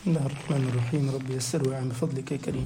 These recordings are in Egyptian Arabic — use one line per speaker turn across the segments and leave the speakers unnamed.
بسم الله الرحمن الرحيم رب يسر وعن بفضلك يا كريم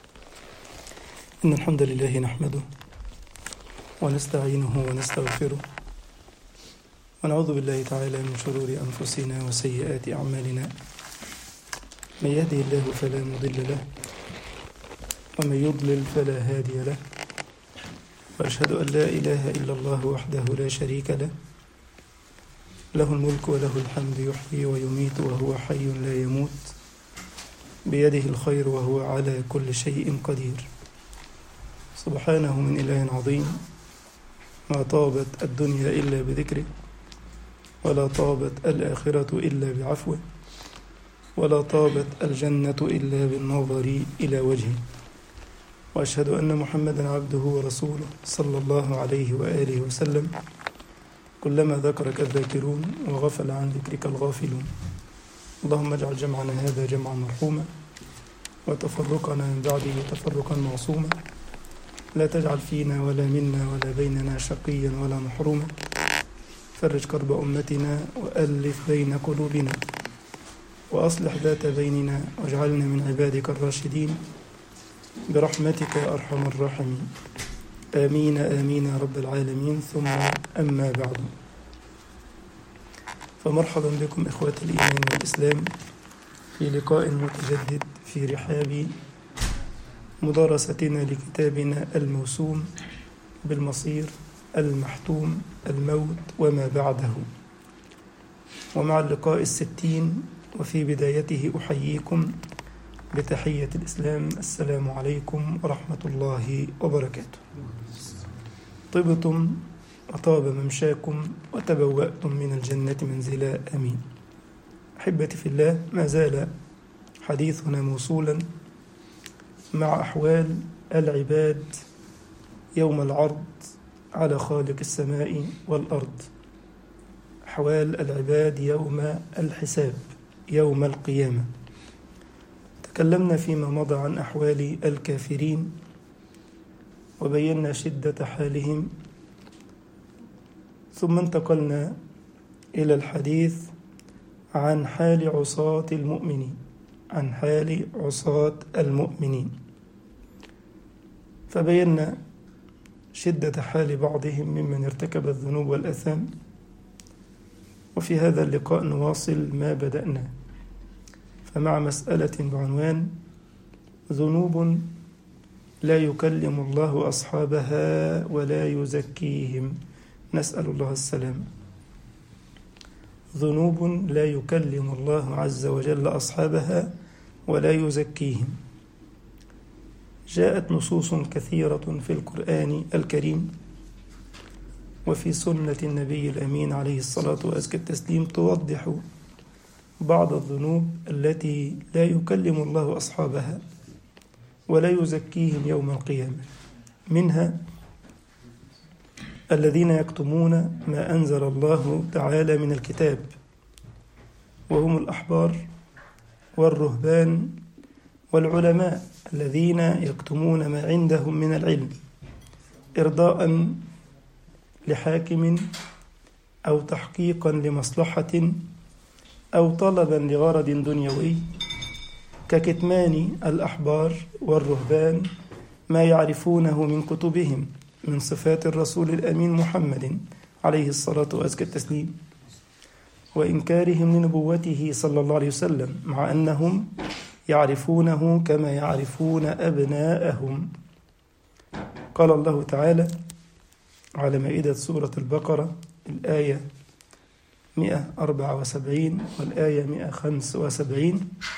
إن الحمد لله نحمده ونستعينه ونستغفره ونعوذ بالله تعالى من شرور أنفسنا وسيئات أعمالنا من يهده الله فلا مضل له ومن يضلل فلا هادي له وأشهد أن لا إله إلا الله وحده لا شريك له له الملك وله الحمد يحيي ويميت وهو حي لا يموت بيده الخير وهو على كل شيء قدير سبحانه من إله عظيم ما طابت الدنيا إلا بذكره ولا طابت الآخرة إلا بعفوه ولا طابت الجنة إلا بالنظر إلى وجهه وأشهد أن محمدا عبده ورسوله صلى الله عليه وآله وسلم كلما ذكرك الذاكرون وغفل عن ذكرك الغافلون اللهم اجعل جمعنا هذا جمعا مرحوما وتفرقنا من بعده تفرقا معصوما لا تجعل فينا ولا منا ولا بيننا شقيا ولا محروما فرج كرب أمتنا وألف بين قلوبنا وأصلح ذات بيننا واجعلنا من عبادك الراشدين برحمتك يا أرحم الراحمين آمين آمين يا رب العالمين ثم أما بعد فمرحبا بكم إخوة الإيمان والإسلام في لقاء متجدد في رحاب مدارستنا لكتابنا الموسوم بالمصير المحتوم الموت وما بعده ومع اللقاء الستين وفي بدايته أحييكم بتحية الإسلام السلام عليكم ورحمة الله وبركاته طبتم وطاب ممشاكم وتبوأتم من الجنة منزلا أمين أحبتي في الله ما زال حديثنا موصولا مع أحوال العباد يوم العرض على خالق السماء والأرض أحوال العباد يوم الحساب يوم القيامة تكلمنا فيما مضى عن أحوال الكافرين وبينا شدة حالهم ثم انتقلنا إلى الحديث عن حال عصاة المؤمنين عن حال عصاة المؤمنين فبينا شدة حال بعضهم ممن ارتكب الذنوب والأثام وفي هذا اللقاء نواصل ما بدأنا فمع مسألة بعنوان ذنوب لا يكلم الله أصحابها ولا يزكيهم نسأل الله السلام ذنوب لا يكلم الله عز وجل أصحابها ولا يزكيهم جاءت نصوص كثيرة في القرآن الكريم وفي سنة النبي الأمين عليه الصلاة وأزكى التسليم توضح بعض الذنوب التي لا يكلم الله أصحابها ولا يزكيهم يوم القيامة منها الذين يكتمون ما أنزل الله تعالى من الكتاب وهم الأحبار والرهبان والعلماء الذين يكتمون ما عندهم من العلم إرضاء لحاكم أو تحقيقا لمصلحة أو طلبا لغرض دنيوي ككتمان الأحبار والرهبان ما يعرفونه من كتبهم من صفات الرسول الأمين محمد عليه الصلاة وأزكى التسليم وإنكارهم لنبوته صلى الله عليه وسلم مع أنهم يعرفونه كما يعرفون أبناءهم قال الله تعالى على مائدة سورة البقرة الآية 174 والآية 175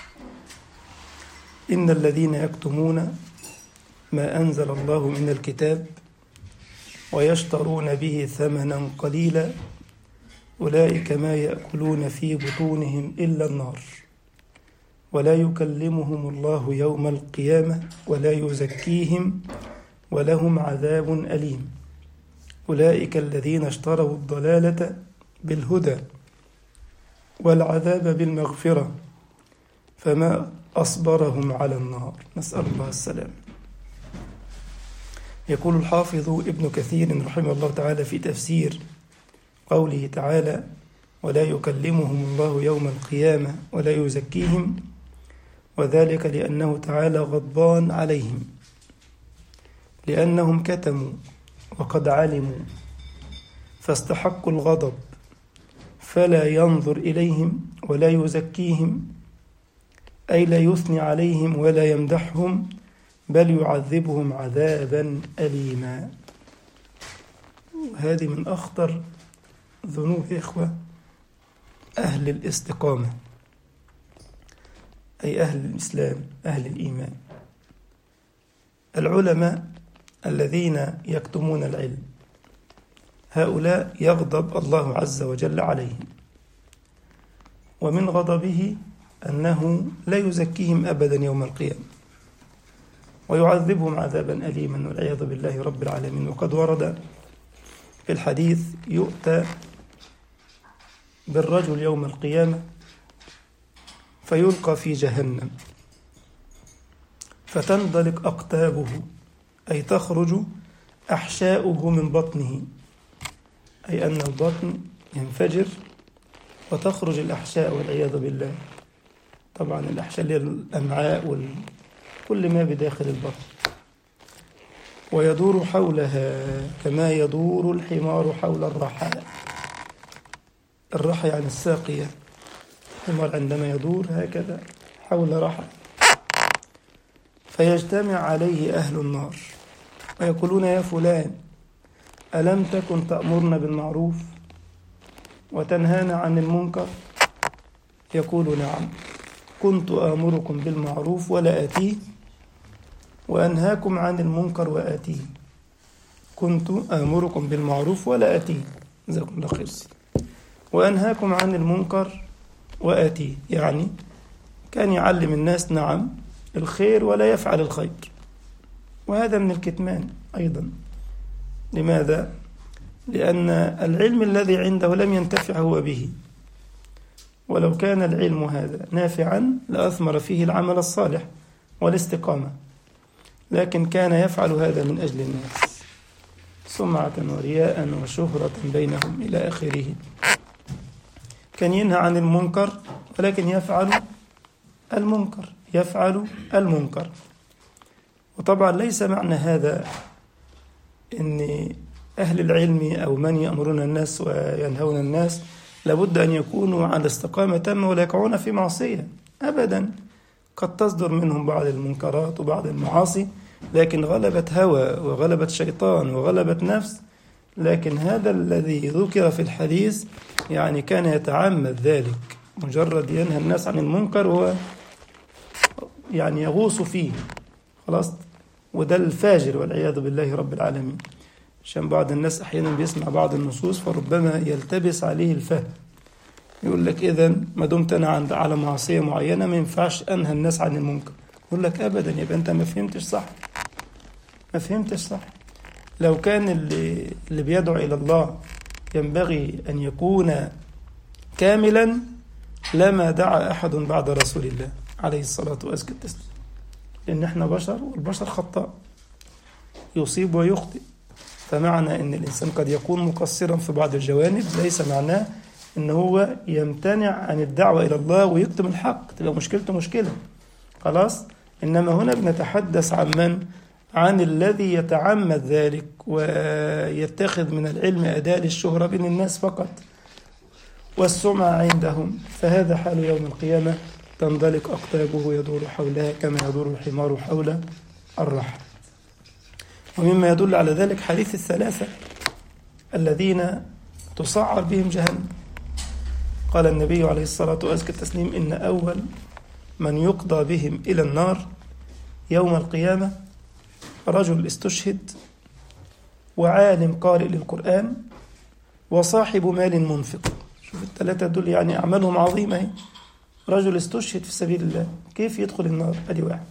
إن الذين يكتمون ما أنزل الله من الكتاب ويشترون به ثمنا قليلا أولئك ما يأكلون في بطونهم إلا النار ولا يكلمهم الله يوم القيامة ولا يزكيهم ولهم عذاب أليم أولئك الذين اشتروا الضلالة بالهدى والعذاب بالمغفرة فما أصبرهم على النار نسأل الله السلام يقول الحافظ ابن كثير رحمه الله تعالى في تفسير قوله تعالى ولا يكلمهم الله يوم القيامة ولا يزكيهم وذلك لأنه تعالى غضبان عليهم لأنهم كتموا وقد علموا فاستحقوا الغضب فلا ينظر إليهم ولا يزكيهم أي لا يثني عليهم ولا يمدحهم بل يعذبهم عذابا أليما هذه من أخطر ذنوب إخوة أهل الاستقامة أي أهل الإسلام أهل الإيمان العلماء الذين يكتمون العلم هؤلاء يغضب الله عز وجل عليهم ومن غضبه أنه لا يزكيهم أبدا يوم القيامة ويعذبهم عذابا أليما والعياذ بالله رب العالمين وقد ورد في الحديث يؤتى بالرجل يوم القيامة فيلقى في جهنم فتندلق أقتابه أي تخرج أحشاؤه من بطنه أي أن البطن ينفجر وتخرج الأحشاء والعياذ بالله طبعا الأحشاء اللي هي الأمعاء وكل ما بداخل البطن ويدور حولها كما يدور الحمار حول الرحى الرحى يعني الساقية الحمار عندما يدور هكذا حول رحى فيجتمع عليه أهل النار ويقولون يا فلان ألم تكن تأمرنا بالمعروف وتنهانا عن المنكر يقول نعم كنت آمركم بالمعروف ولا آتيه وأنهاكم عن المنكر وآتيه كنت آمركم بالمعروف ولا آتيه جزاكم الله خير وأنهاكم عن المنكر وآتيه يعني كان يعلم الناس نعم الخير ولا يفعل الخير وهذا من الكتمان أيضا لماذا؟ لأن العلم الذي عنده لم ينتفع هو به ولو كان العلم هذا نافعا لأثمر فيه العمل الصالح والاستقامة لكن كان يفعل هذا من أجل الناس سمعة ورياء وشهرة بينهم إلى آخره كان ينهى عن المنكر ولكن يفعل المنكر يفعل المنكر وطبعا ليس معنى هذا ان اهل العلم او من يامرون الناس وينهون الناس لابد ان يكونوا على استقامه تامه ولا يقعون في معصيه ابدا قد تصدر منهم بعض المنكرات وبعض المعاصي لكن غلبت هوى وغلبت شيطان وغلبت نفس لكن هذا الذي ذكر في الحديث يعني كان يتعمد ذلك مجرد ينهى الناس عن المنكر هو يعني يغوص فيه خلاص وده الفاجر والعياذ بالله رب العالمين عشان بعض الناس احيانا بيسمع بعض النصوص فربما يلتبس عليه الفهم يقول لك اذا ما دمت انا عند على معصيه معينه ما ينفعش انهى الناس عن المنكر يقول لك ابدا يبقى انت ما فهمتش صح ما فهمتش صح لو كان اللي اللي بيدعو الى الله ينبغي ان يكون كاملا لما دعا احد بعد رسول الله عليه الصلاه وازكى التسليم لان احنا بشر والبشر خطاء يصيب ويخطئ فمعنى ان الانسان قد يكون مقصرا في بعض الجوانب ليس معناه ان هو يمتنع عن الدعوه الى الله ويكتم الحق تبقى مشكلته مشكله خلاص انما هنا بنتحدث عن من عن الذي يتعمد ذلك ويتخذ من العلم اداه للشهره بين الناس فقط والسمعه عندهم فهذا حال يوم القيامه تنطلق اقطابه يدور حولها كما يدور الحمار حول الرحى ومما يدل على ذلك حديث الثلاثة الذين تصعر بهم جهنم قال النبي عليه الصلاة وأزكى التسليم إن أول من يقضى بهم إلى النار يوم القيامة رجل استشهد وعالم قارئ للقرآن وصاحب مال منفق شوف الثلاثة دول يعني أعمالهم عظيمة هي. رجل استشهد في سبيل الله كيف يدخل النار أدي واحد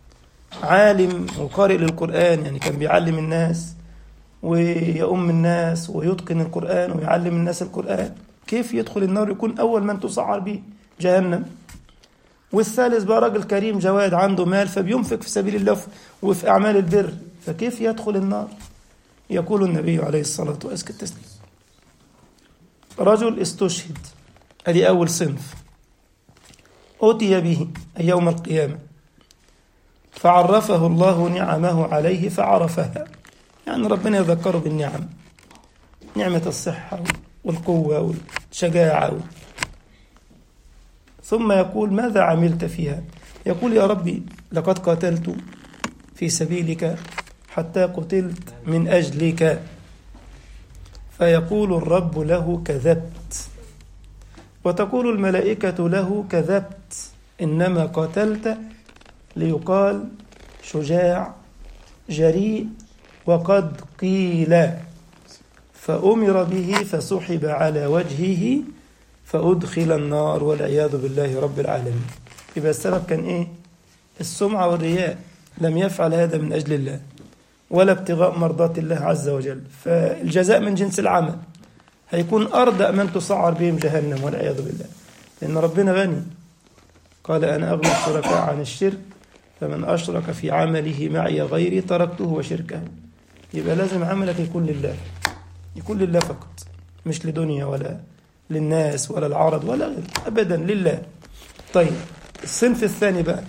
عالم وقارئ للقرآن يعني كان بيعلم الناس ويؤم الناس ويتقن القرآن ويعلم الناس القرآن كيف يدخل النار يكون أول من تسعر به جهنم والثالث بقى راجل كريم جواد عنده مال فبينفق في سبيل الله وفي أعمال البر فكيف يدخل النار يقول النبي عليه الصلاة وأزكى التسليم رجل استشهد أدي أول صنف أتي به أي يوم القيامة فعرفه الله نعمه عليه فعرفها يعني ربنا يذكره بالنعم نعمة الصحة والقوة والشجاعة ثم يقول ماذا عملت فيها يقول يا ربي لقد قاتلت في سبيلك حتى قتلت من أجلك فيقول الرب له كذبت وتقول الملائكة له كذبت إنما قتلت ليقال شجاع جريء وقد قيل فأمر به فسحب على وجهه فأدخل النار والعياذ بالله رب العالمين يبقى السبب كان إيه؟ السمعة والرياء لم يفعل هذا من أجل الله ولا ابتغاء مرضات الله عز وجل فالجزاء من جنس العمل هيكون أردأ من تسعر بهم جهنم والعياذ بالله لأن ربنا غني قال أنا أغنى الشركاء عن الشرك فمن أشرك في عمله معي غيري تركته وشركه يبقى لازم عملك يكون لله يكون لله فقط مش لدنيا ولا للناس ولا العرض ولا غير أبدا لله طيب الصنف الثاني بقى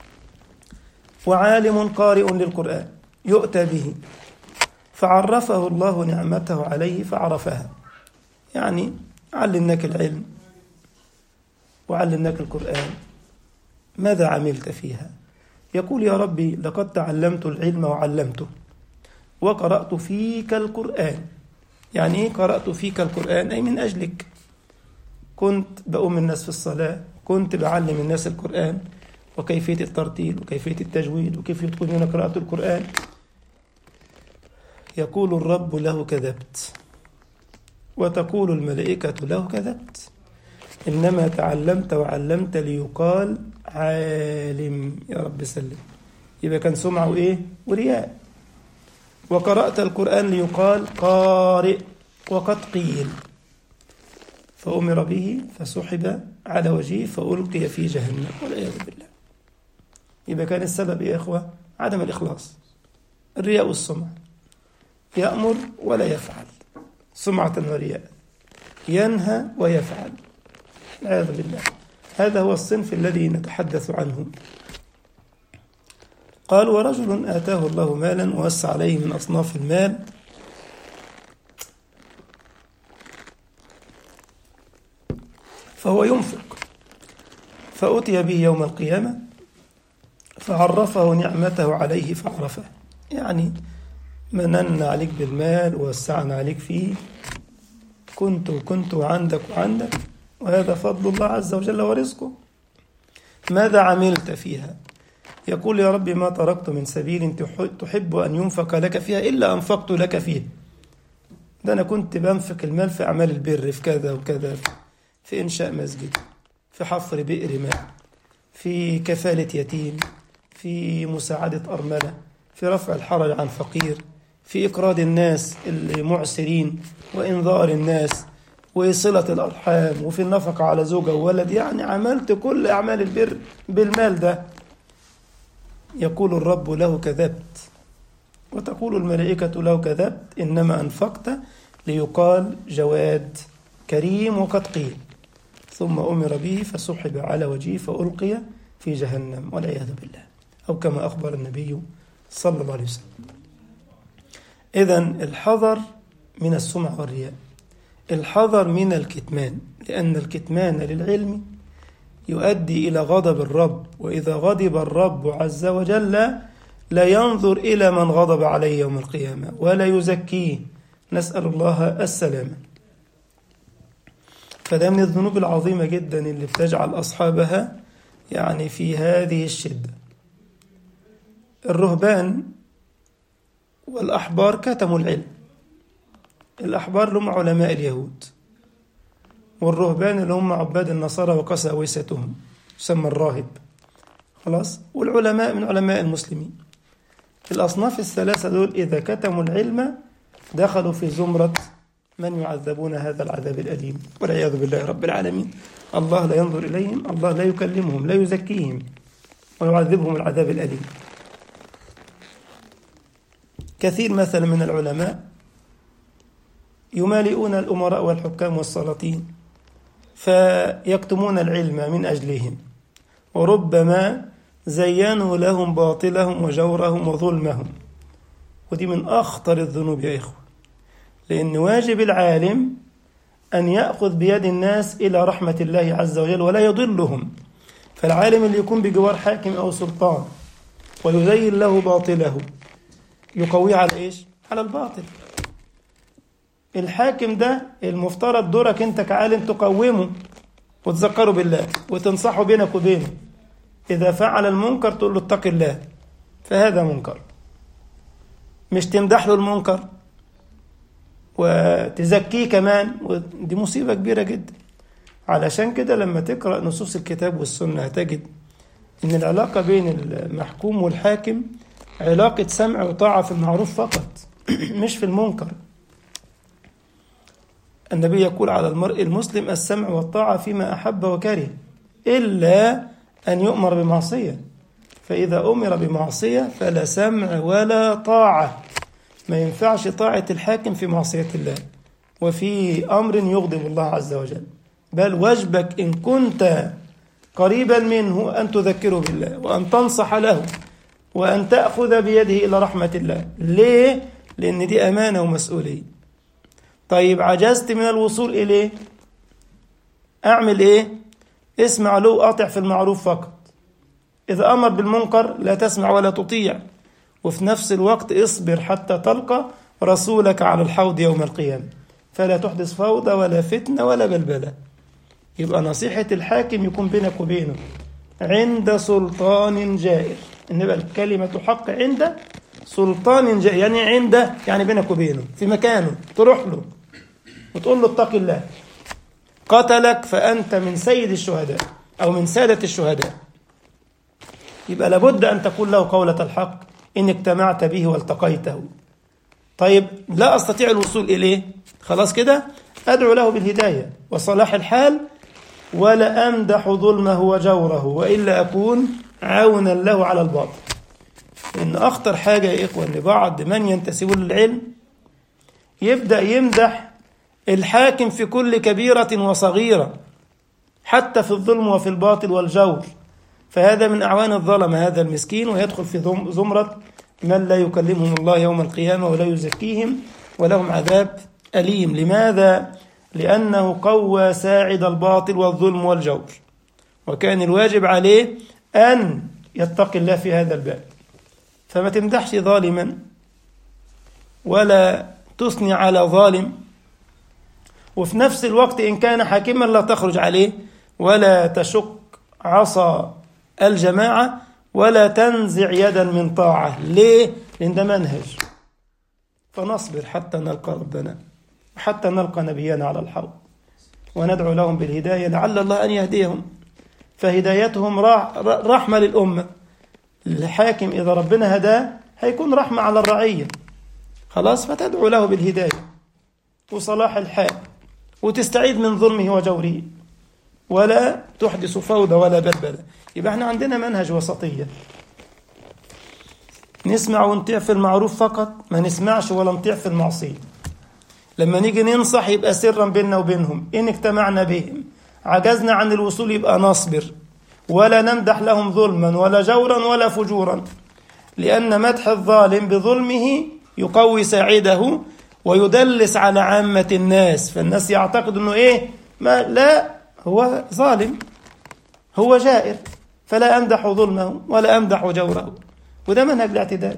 وعالم قارئ للقرآن يؤتى به فعرفه الله نعمته عليه فعرفها يعني علمناك العلم وعلمناك القرآن ماذا عملت فيها يقول يا ربي لقد تعلمت العلم وعلمته وقرأت فيك القرآن يعني ايه قرأت فيك القرآن أي من أجلك كنت بأم الناس في الصلاة كنت بعلم الناس القرآن وكيفية الترتيل وكيفية التجويد وكيف يتقنون قراءة القرآن يقول الرب له كذبت وتقول الملائكة له كذبت إنما تعلمت وعلمت ليقال عالم يا رب سلم يبقى كان سمعه إيه ورياء وقرأت القرآن ليقال قارئ وقد قيل فأمر به فسحب على وجهه فألقي في جهنم والعياذ بالله يبقى كان السبب يا إخوة عدم الإخلاص الرياء والسمع يأمر ولا يفعل سمعة ورياء ينهى ويفعل والعياذ بالله هذا هو الصنف الذي نتحدث عنه قال ورجل آتاه الله مالا ووسع عليه من أصناف المال فهو ينفق فأتي به يوم القيامة فعرفه نعمته عليه فعرفه يعني مننا عليك بالمال ووسعنا عليك فيه كنت وكنت وعندك وعندك وهذا فضل الله عز وجل ورزقه ماذا عملت فيها يقول يا رب ما تركت من سبيل تحب أن ينفق لك فيها إلا أنفقت لك فيه ده أنا كنت بنفق المال في أعمال البر في كذا وكذا في إنشاء مسجد في حفر بئر ماء في كفالة يتيم في مساعدة أرملة في رفع الحرج عن فقير في إقراض الناس المعسرين وإنذار الناس وصلة الأرحام وفي النفقة على زوجة وولد يعني عملت كل أعمال البر بالمال ده يقول الرب له كذبت وتقول الملائكة له كذبت إنما أنفقت ليقال جواد كريم وقد قيل ثم أمر به فسحب على وجهه فألقي في جهنم والعياذ بالله أو كما أخبر النبي صلى الله عليه وسلم إذا الحذر من السمع والرياء الحذر من الكتمان لأن الكتمان للعلم يؤدي إلى غضب الرب وإذا غضب الرب عز وجل لا ينظر إلى من غضب عليه يوم القيامة ولا يزكيه نسأل الله السلامة فده من الذنوب العظيمة جدا اللي بتجعل أصحابها يعني في هذه الشدة الرهبان والأحبار كتموا العلم الأحبار هم علماء اليهود والرهبان اللي هم عباد النصارى وقساوستهم يسمى الراهب خلاص والعلماء من علماء المسلمين الأصناف الثلاثة دول إذا كتموا العلم دخلوا في زمرة من يعذبون هذا العذاب الأليم والعياذ بالله رب العالمين الله لا ينظر إليهم الله لا يكلمهم لا يزكيهم ويعذبهم العذاب الأليم كثير مثلا من العلماء يمالئون الأمراء والحكام والسلاطين فيكتمون العلم من أجلهم وربما زينوا لهم باطلهم وجورهم وظلمهم ودي من أخطر الذنوب يا إخوة لأن واجب العالم أن يأخذ بيد الناس إلى رحمة الله عز وجل ولا يضلهم فالعالم اللي يكون بجوار حاكم أو سلطان ويزين له باطله يقويه على إيش؟ على الباطل الحاكم ده المفترض دورك أنت كعالم تقومه وتذكره بالله وتنصحه بينك وبينه إذا فعل المنكر تقول له اتق الله فهذا منكر مش تمدح له المنكر وتزكيه كمان ودي مصيبة كبيرة جدا علشان كده لما تقرأ نصوص الكتاب والسنة هتجد إن العلاقة بين المحكوم والحاكم علاقة سمع وطاعة في المعروف فقط مش في المنكر النبي يقول على المرء المسلم السمع والطاعة فيما أحب وكره إلا أن يؤمر بمعصية فإذا أمر بمعصية فلا سمع ولا طاعة ما ينفعش طاعة الحاكم في معصية الله وفي أمر يغضب الله عز وجل بل واجبك إن كنت قريبا منه أن تذكره بالله وأن تنصح له وأن تأخذ بيده إلى رحمة الله ليه؟ لأن دي أمانة ومسؤولية طيب عجزت من الوصول إليه أعمل إيه؟ اسمع له وأطع في المعروف فقط إذا أمر بالمنكر لا تسمع ولا تطيع وفي نفس الوقت اصبر حتى تلقى رسولك على الحوض يوم القيامة فلا تحدث فوضى ولا فتنة ولا بلبلة يبقى نصيحة الحاكم يكون بينك وبينه عند سلطان جائر إن يبقى الكلمة حق عند سلطان جائر يعني عند يعني بينك وبينه في مكانه تروح له وتقول له اتق الله قتلك فأنت من سيد الشهداء أو من سادة الشهداء يبقى لابد أن تقول له قولة الحق إن اجتمعت به والتقيته طيب لا أستطيع الوصول إليه خلاص كده أدعو له بالهداية وصلاح الحال ولا أمدح ظلمه وجوره وإلا أكون عونا له على الباطل إن أخطر حاجة يا إخوة أن بعض من ينتسبون للعلم يبدأ يمدح الحاكم في كل كبيرة وصغيرة حتى في الظلم وفي الباطل والجور فهذا من أعوان الظلم هذا المسكين ويدخل في زمرة من لا يكلمهم الله يوم القيامة ولا يزكيهم ولهم عذاب أليم لماذا؟ لأنه قوى ساعد الباطل والظلم والجور وكان الواجب عليه أن يتقي الله في هذا الباب فما تمدحش ظالما ولا تثني على ظالم وفي نفس الوقت إن كان حاكما لا تخرج عليه ولا تشق عصا الجماعة ولا تنزع يدا من طاعة ليه؟ لأن ده منهج فنصبر حتى نلقى ربنا حتى نلقى نبينا على الحوض وندعو لهم بالهداية لعل الله أن يهديهم فهدايتهم رحمة للأمة الحاكم إذا ربنا هداه هيكون رحمة على الرعية خلاص فتدعو له بالهداية وصلاح الحال وتستعيد من ظلمه وجوره ولا تحدث فوضى ولا بلبلة يبقى احنا عندنا منهج وسطية نسمع ونطيع في المعروف فقط ما نسمعش ولا نطيع في المعصية لما نيجي ننصح يبقى سرا بيننا وبينهم إن اجتمعنا بهم عجزنا عن الوصول يبقى نصبر ولا نمدح لهم ظلما ولا جورا ولا فجورا لأن مدح الظالم بظلمه يقوي ساعده ويدلس على عامة الناس فالناس يعتقد أنه إيه ما لا هو ظالم هو جائر فلا أمدح ظلمه ولا أمدح جوره وده منهج الاعتدال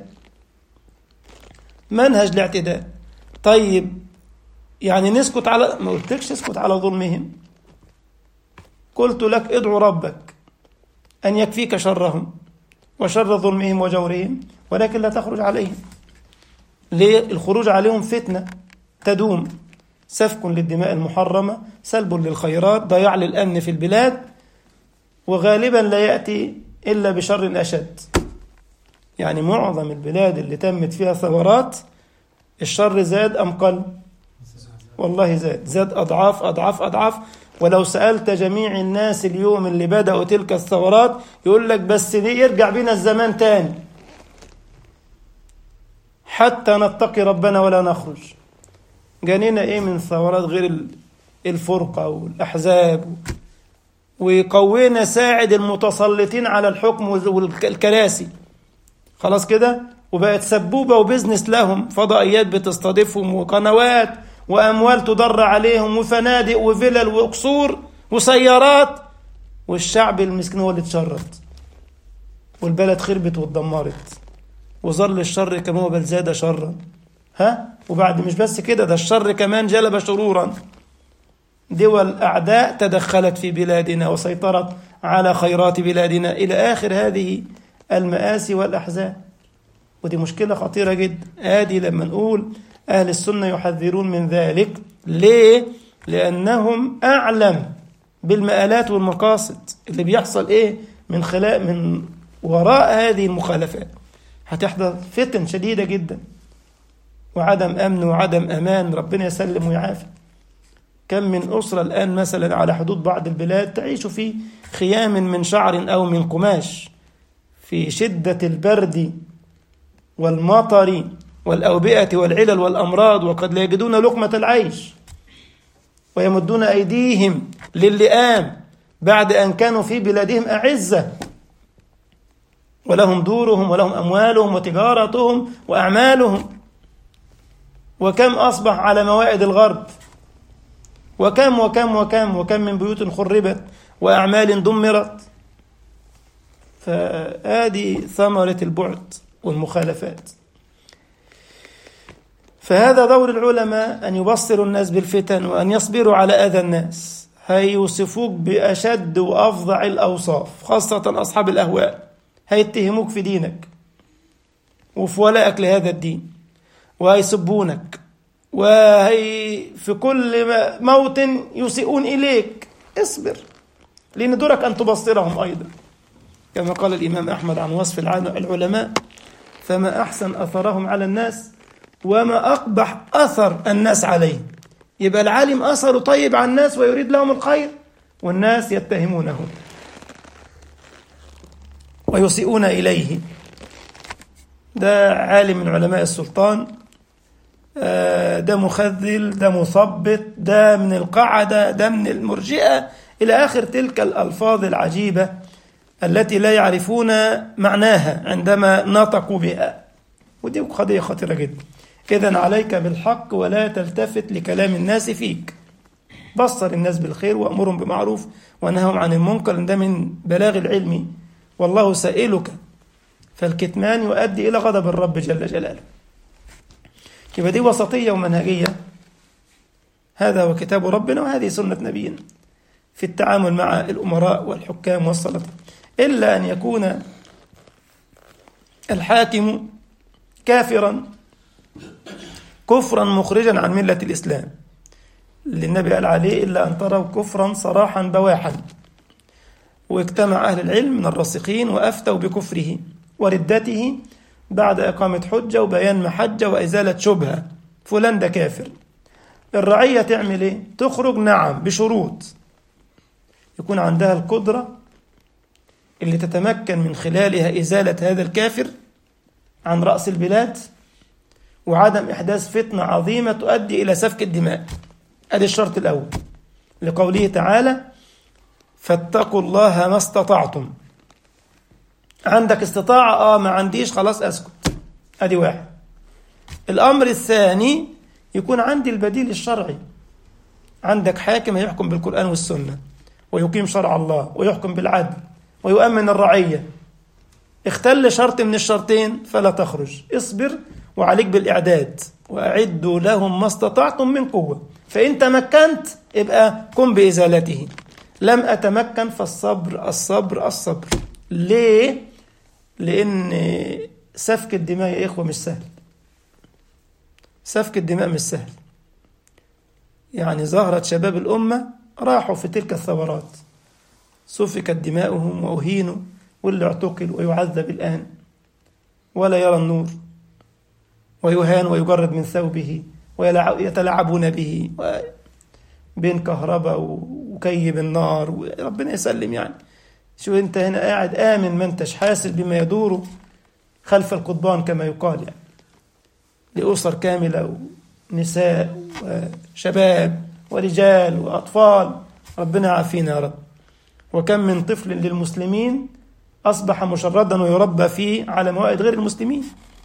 منهج الاعتدال طيب يعني نسكت على ما قلتلكش اسكت على ظلمهم قلت لك ادعو ربك أن يكفيك شرهم وشر ظلمهم وجورهم ولكن لا تخرج عليهم ليه الخروج عليهم فتنة تدوم سفك للدماء المحرمة سلب للخيرات ضياع للأمن في البلاد وغالبا لا يأتي إلا بشر أشد يعني معظم البلاد اللي تمت فيها ثورات الشر زاد أم قل والله زاد زاد أضعاف أضعاف أضعاف ولو سألت جميع الناس اليوم اللي بدأوا تلك الثورات يقول لك بس دي يرجع بينا الزمان تاني حتى نتقي ربنا ولا نخرج جانينا ايه من ثورات غير الفرقة والأحزاب ويقوينا ساعد المتسلطين على الحكم والكراسي خلاص كده وبقت سبوبة وبزنس لهم فضائيات بتستضيفهم وقنوات وأموال تضر عليهم وفنادق وفلل وقصور وسيارات والشعب المسكين هو اللي اتشرد والبلد خربت واتدمرت وظل الشر كما هو بل زاد شرا ها وبعد مش بس كده ده الشر كمان جلب شرورا دول أعداء تدخلت في بلادنا وسيطرت على خيرات بلادنا إلى آخر هذه المآسي والأحزان ودي مشكلة خطيرة جدا آدي لما نقول أهل السنة يحذرون من ذلك ليه؟ لأنهم أعلم بالمآلات والمقاصد اللي بيحصل إيه من خلال من وراء هذه المخالفات هتحدث فتن شديدة جدا وعدم أمن وعدم أمان ربنا يسلم ويعافي كم من أسرة الآن مثلا على حدود بعض البلاد تعيش في خيام من شعر أو من قماش في شدة البرد والمطر والأوبئة والعلل والأمراض وقد لا يجدون لقمة العيش ويمدون أيديهم للئام بعد أن كانوا في بلادهم أعزة ولهم دورهم ولهم أموالهم وتجارتهم وأعمالهم وكم أصبح على موائد الغرب وكم وكم وكم وكم من بيوت خربت وأعمال دمرت فهذه ثمرة البعد والمخالفات فهذا دور العلماء أن يبصروا الناس بالفتن وأن يصبروا على أذى الناس هيوصفوك بأشد وأفظع الأوصاف خاصة أصحاب الأهواء هيتهموك في دينك وفي ولائك لهذا الدين وهيسبونك وهي في كل موت يسيئون إليك اصبر لأن دورك أن تبصرهم أيضا كما قال الإمام أحمد عن وصف العلماء فما أحسن أثرهم على الناس وما أقبح أثر الناس عليه يبقى العالم أثره طيب على الناس ويريد لهم الخير والناس يتهمونه ويسيئون إليه ده عالم من علماء السلطان ده مخذل ده مثبط ده من القعدة ده من المرجئة إلى آخر تلك الألفاظ العجيبة التي لا يعرفون معناها عندما نطقوا بها ودي قضية خطيرة جدا إذا عليك بالحق ولا تلتفت لكلام الناس فيك بصر الناس بالخير وأمرهم بمعروف ونههم عن المنكر ده من بلاغ العلم والله سائلك فالكتمان يؤدي إلى غضب الرب جل جلاله يبقى دي وسطية ومنهجية هذا هو كتاب ربنا وهذه سنة نبينا في التعامل مع الأمراء والحكام والسلطة إلا أن يكون الحاكم كافرا كفرا مخرجا عن ملة الإسلام اللي النبي قال عليه إلا أن تروا كفرا صراحا بواحا واجتمع أهل العلم من الراسخين وأفتوا بكفره وردته بعد إقامة حجة وبيان محجة وإزالة شبهة فلان ده كافر الرعية تعمل إيه؟ تخرج نعم بشروط يكون عندها القدرة اللي تتمكن من خلالها إزالة هذا الكافر عن رأس البلاد وعدم إحداث فتنة عظيمة تؤدي إلى سفك الدماء هذا الشرط الأول لقوله تعالى فاتقوا الله ما استطعتم عندك استطاعة آه ما عنديش خلاص أسكت أدي واحد الأمر الثاني يكون عندي البديل الشرعي عندك حاكم يحكم بالقرآن والسنة ويقيم شرع الله ويحكم بالعدل ويؤمن الرعية اختل شرط من الشرطين فلا تخرج اصبر وعليك بالإعداد وأعدوا لهم ما استطعتم من قوة فإن تمكنت ابقى قم بإزالته لم أتمكن فالصبر الصبر الصبر ليه؟ لأن سفك الدماء يا إخوة مش سهل سفك الدماء مش سهل يعني ظهرت شباب الأمة راحوا في تلك الثورات سفكت دماؤهم وأهينوا واللي اعتقل ويعذب الآن ولا يرى النور ويهان ويجرد من ثوبه ويتلاعبون به بين كهرباء وكيب النار ربنا يسلم يعني شو انت هنا قاعد آمن ما انتش حاسس بما يدور خلف القضبان كما يقال يعني لأسر كاملة ونساء وشباب ورجال وأطفال ربنا يعافينا يا رب وكم من طفل للمسلمين أصبح مشردا ويربى فيه على موائد غير المسلمين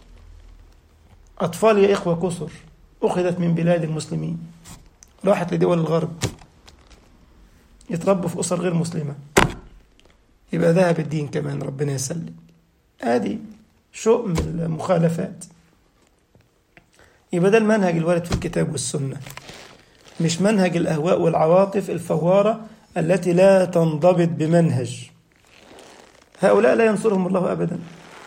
أطفال يا إخوة كثر أخذت من بلاد المسلمين راحت لدول الغرب يتربوا في أسر غير مسلمة يبقى ذهب الدين كمان ربنا يسلم ادي شؤم المخالفات يبقى ده المنهج الوارد في الكتاب والسنة مش منهج الأهواء والعواطف الفوارة التي لا تنضبط بمنهج هؤلاء لا ينصرهم الله أبدا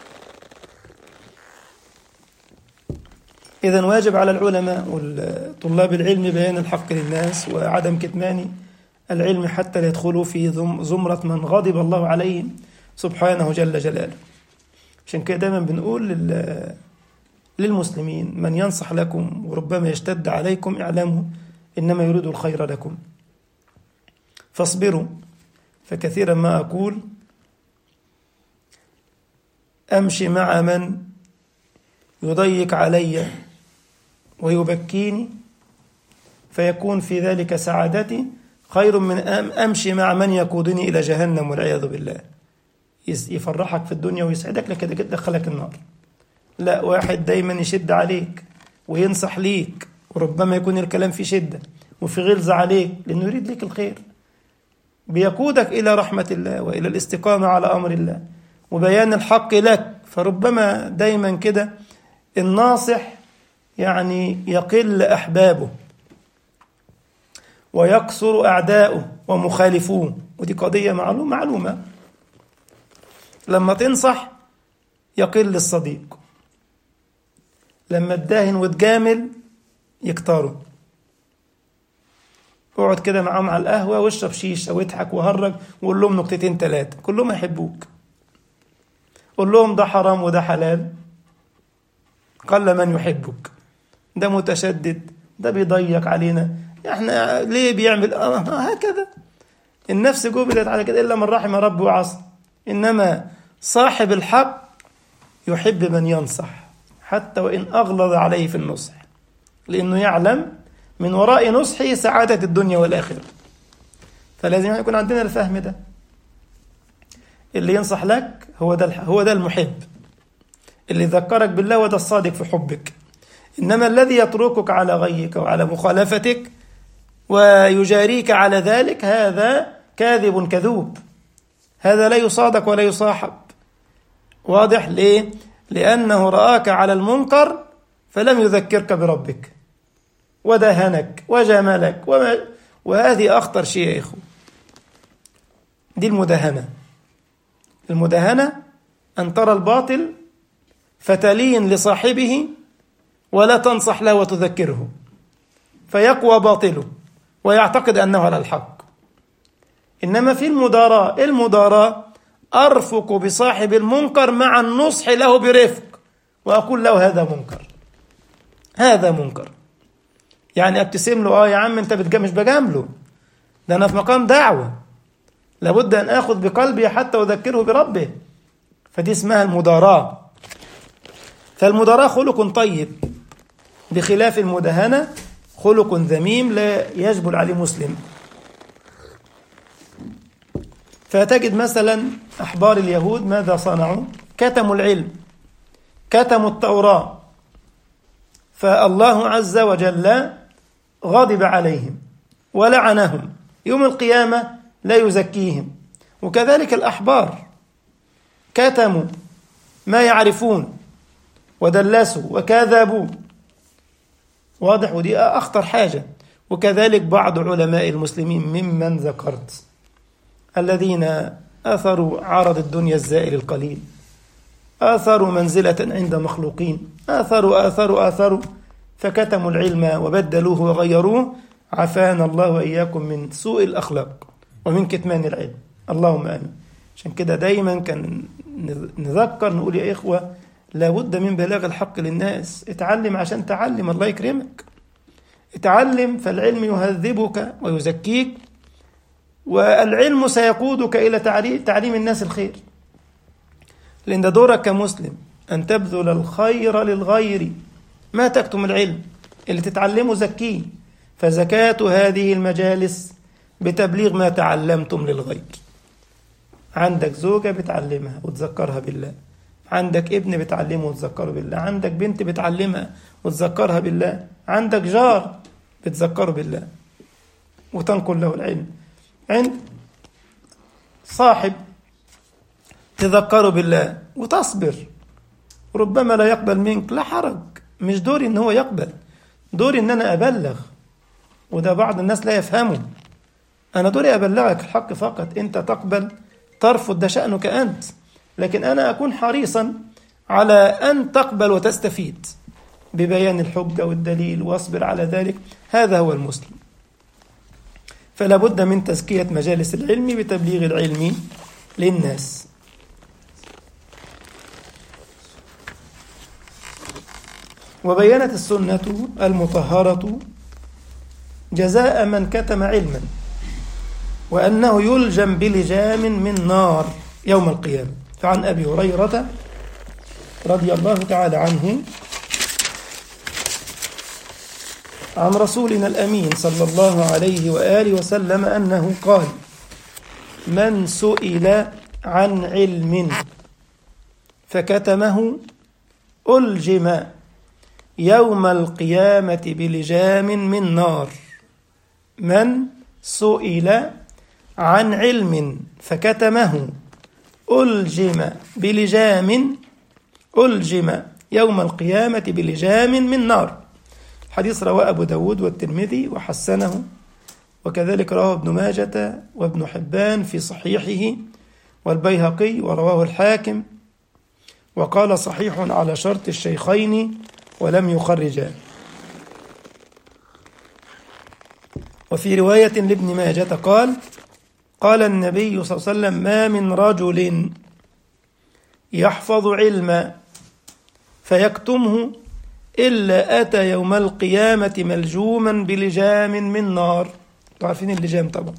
إذا واجب على العلماء وطلاب العلم بيان الحق للناس وعدم كتمان العلم حتى لا يدخلوا في زمرة من غضب الله عليهم سبحانه جل جلاله عشان كده دايما بنقول لل... للمسلمين من ينصح لكم وربما يشتد عليكم اعلموا انما يريد الخير لكم فاصبروا فكثيرا ما اقول امشي مع من يضيق علي ويبكيني فيكون في ذلك سعادتي خير من أم امشي مع من يقودني الى جهنم والعياذ بالله يفرحك في الدنيا ويسعدك لكن يدخلك النار لا واحد دايما يشد عليك وينصح ليك وربما يكون الكلام فيه شدة وفي غلظة عليك لأنه يريد لك الخير بيقودك إلى رحمة الله وإلى الاستقامة على أمر الله وبيان الحق لك فربما دايما كده الناصح يعني يقل أحبابه ويكثر أعداؤه ومخالفوه ودي قضية معلومة معلومة لما تنصح يقل الصديق لما تداهن وتجامل يكتروا اقعد كده معاهم على القهوة واشرب شيشة واضحك وهرج وقول لهم نكتتين ثلاثة كلهم يحبوك قول لهم ده حرام وده حلال قل من يحبك ده متشدد ده بيضيق علينا احنا ليه بيعمل آه هكذا النفس جبلت على كده الا من رحم ربي وعصى انما صاحب الحق يحب من ينصح حتى وإن أغلظ عليه في النصح لأنه يعلم من وراء نصحه سعادة الدنيا والآخرة فلازم يكون عندنا الفهم ده اللي ينصح لك هو ده هو ده المحب اللي يذكرك بالله وده الصادق في حبك إنما الذي يتركك على غيك وعلى مخالفتك ويجاريك على ذلك هذا كاذب كذوب هذا لا يصادق ولا يصاحب واضح ليه لأنه رآك على المنكر فلم يذكرك بربك ودهنك وجملك وما وهذه أخطر شيء يا إخوة دي المداهنة المداهنة أن ترى الباطل فتلين لصاحبه ولا تنصح له وتذكره فيقوى باطله ويعتقد أنه على الحق إنما في المداراة المداراة أرفق بصاحب المنكر مع النصح له برفق وأقول له هذا منكر هذا منكر يعني ابتسم له اه يا عم انت بتجامل مش بجامله ده انا في مقام دعوه لابد ان اخذ بقلبي حتى اذكره بربه فدي اسمها المداراه فالمداراه خلق طيب بخلاف المداهنه خلق ذميم لا يجبل عليه مسلم فتجد مثلا احبار اليهود ماذا صنعوا كتموا العلم كتموا التوراه فالله عز وجل غضب عليهم ولعنهم يوم القيامة لا يزكيهم وكذلك الأحبار كتموا ما يعرفون ودلسوا وكذبوا واضح ودي أخطر حاجة وكذلك بعض علماء المسلمين ممن ذكرت الذين أثروا عرض الدنيا الزائل القليل آثروا منزلة عند مخلوقين آثروا آثروا آثروا فكتموا العلم وبدلوه وغيروه عافانا الله وإياكم من سوء الأخلاق ومن كتمان العلم اللهم آمين عشان كده دايما كان نذكر نقول يا إخوة لابد من بلاغ الحق للناس اتعلم عشان تعلم الله يكرمك اتعلم فالعلم يهذبك ويزكيك والعلم سيقودك إلى تعليم الناس الخير لأن ده دورك كمسلم أن تبذل الخير للغير ما تكتم العلم اللي تتعلمه زكيه فزكاة هذه المجالس بتبليغ ما تعلمتم للغير عندك زوجة بتعلمها وتذكرها بالله عندك ابن بتعلمه وتذكره بالله عندك بنت بتعلمها وتذكرها بالله عندك جار بتذكره بالله وتنقل له العلم عند صاحب تذكره بالله وتصبر ربما لا يقبل منك لا حرج مش دوري ان هو يقبل دوري ان انا ابلغ وده بعض الناس لا يفهمه انا دوري ابلغك الحق فقط انت تقبل ترفض ده شأنك انت لكن انا اكون حريصا على ان تقبل وتستفيد ببيان الحجة والدليل واصبر على ذلك هذا هو المسلم فلا بد من تزكية مجالس العلم بتبليغ العلم للناس وبينت السنة المطهرة جزاء من كتم علما وأنه يلجم بلجام من نار يوم القيامة فعن أبي هريرة رضي الله تعالى عنه عن رسولنا الأمين صلى الله عليه وآله وسلم أنه قال من سئل عن علم فكتمه ألجم يوم القيامة بلجام من نار من سئل عن علم فكتمه ألجم بلجام ألجم يوم القيامة بلجام من نار حديث رواه أبو داود والترمذي وحسنه وكذلك رواه ابن ماجة وابن حبان في صحيحه والبيهقي ورواه الحاكم وقال صحيح على شرط الشيخين ولم يخرجا وفي رواية لابن ماجة قال قال النبي صلى الله عليه وسلم ما من رجل يحفظ علما فيكتمه إلا أتى يوم القيامة ملجوما بلجام من نار عارفين اللجام طبعا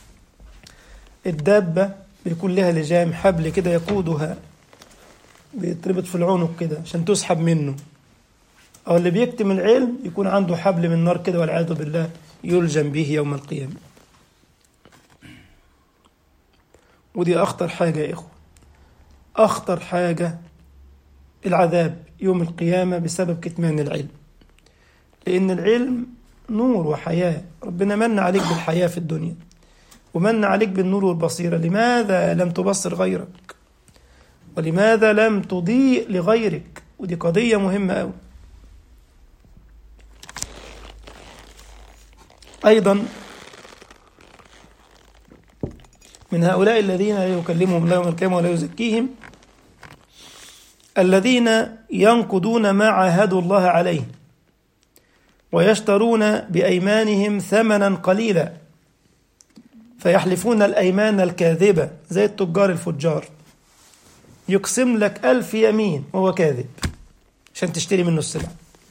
الدابة بيكون لها لجام حبل كده يقودها بيتربط في العنق كده عشان تسحب منه أو اللي بيكتم العلم يكون عنده حبل من نار كده والعياذ بالله يلجم به يوم القيامة ودي أخطر حاجة يا إخوة أخطر حاجة العذاب يوم القيامة بسبب كتمان العلم لأن العلم نور وحياة ربنا من عليك بالحياة في الدنيا ومن عليك بالنور والبصيرة لماذا لم تبصر غيرك ولماذا لم تضيء لغيرك ودي قضية مهمة أوي أيضا من هؤلاء الذين لا يكلمهم الله يوم القيامة ولا يزكيهم الذين ينقضون ما عاهدوا الله عليه ويشترون بأيمانهم ثمنا قليلا فيحلفون الأيمان الكاذبة زي التجار الفجار يقسم لك ألف يمين وهو كاذب عشان تشتري منه السلعة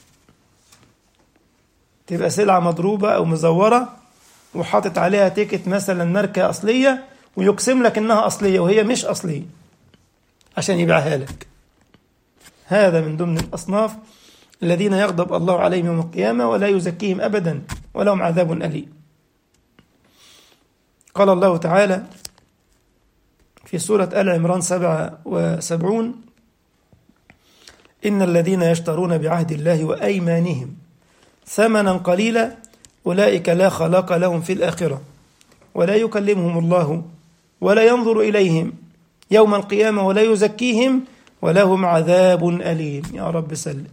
تبقى سلعة مضروبة أو مزورة وحاطط عليها تيكت مثلا ماركة أصلية ويقسم لك إنها أصلية وهي مش أصلية عشان يبيعها لك هذا من ضمن الأصناف الذين يغضب الله عليهم يوم القيامة ولا يزكيهم أبدا ولهم عذاب أليم قال الله تعالى في سورة آل عمران سبعة وسبعون إن الذين يشترون بعهد الله وأيمانهم ثمنا قليلا أولئك لا خلاق لهم في الآخرة ولا يكلمهم الله ولا ينظر إليهم يوم القيامة ولا يزكيهم ولهم عذاب أليم يا رب سلم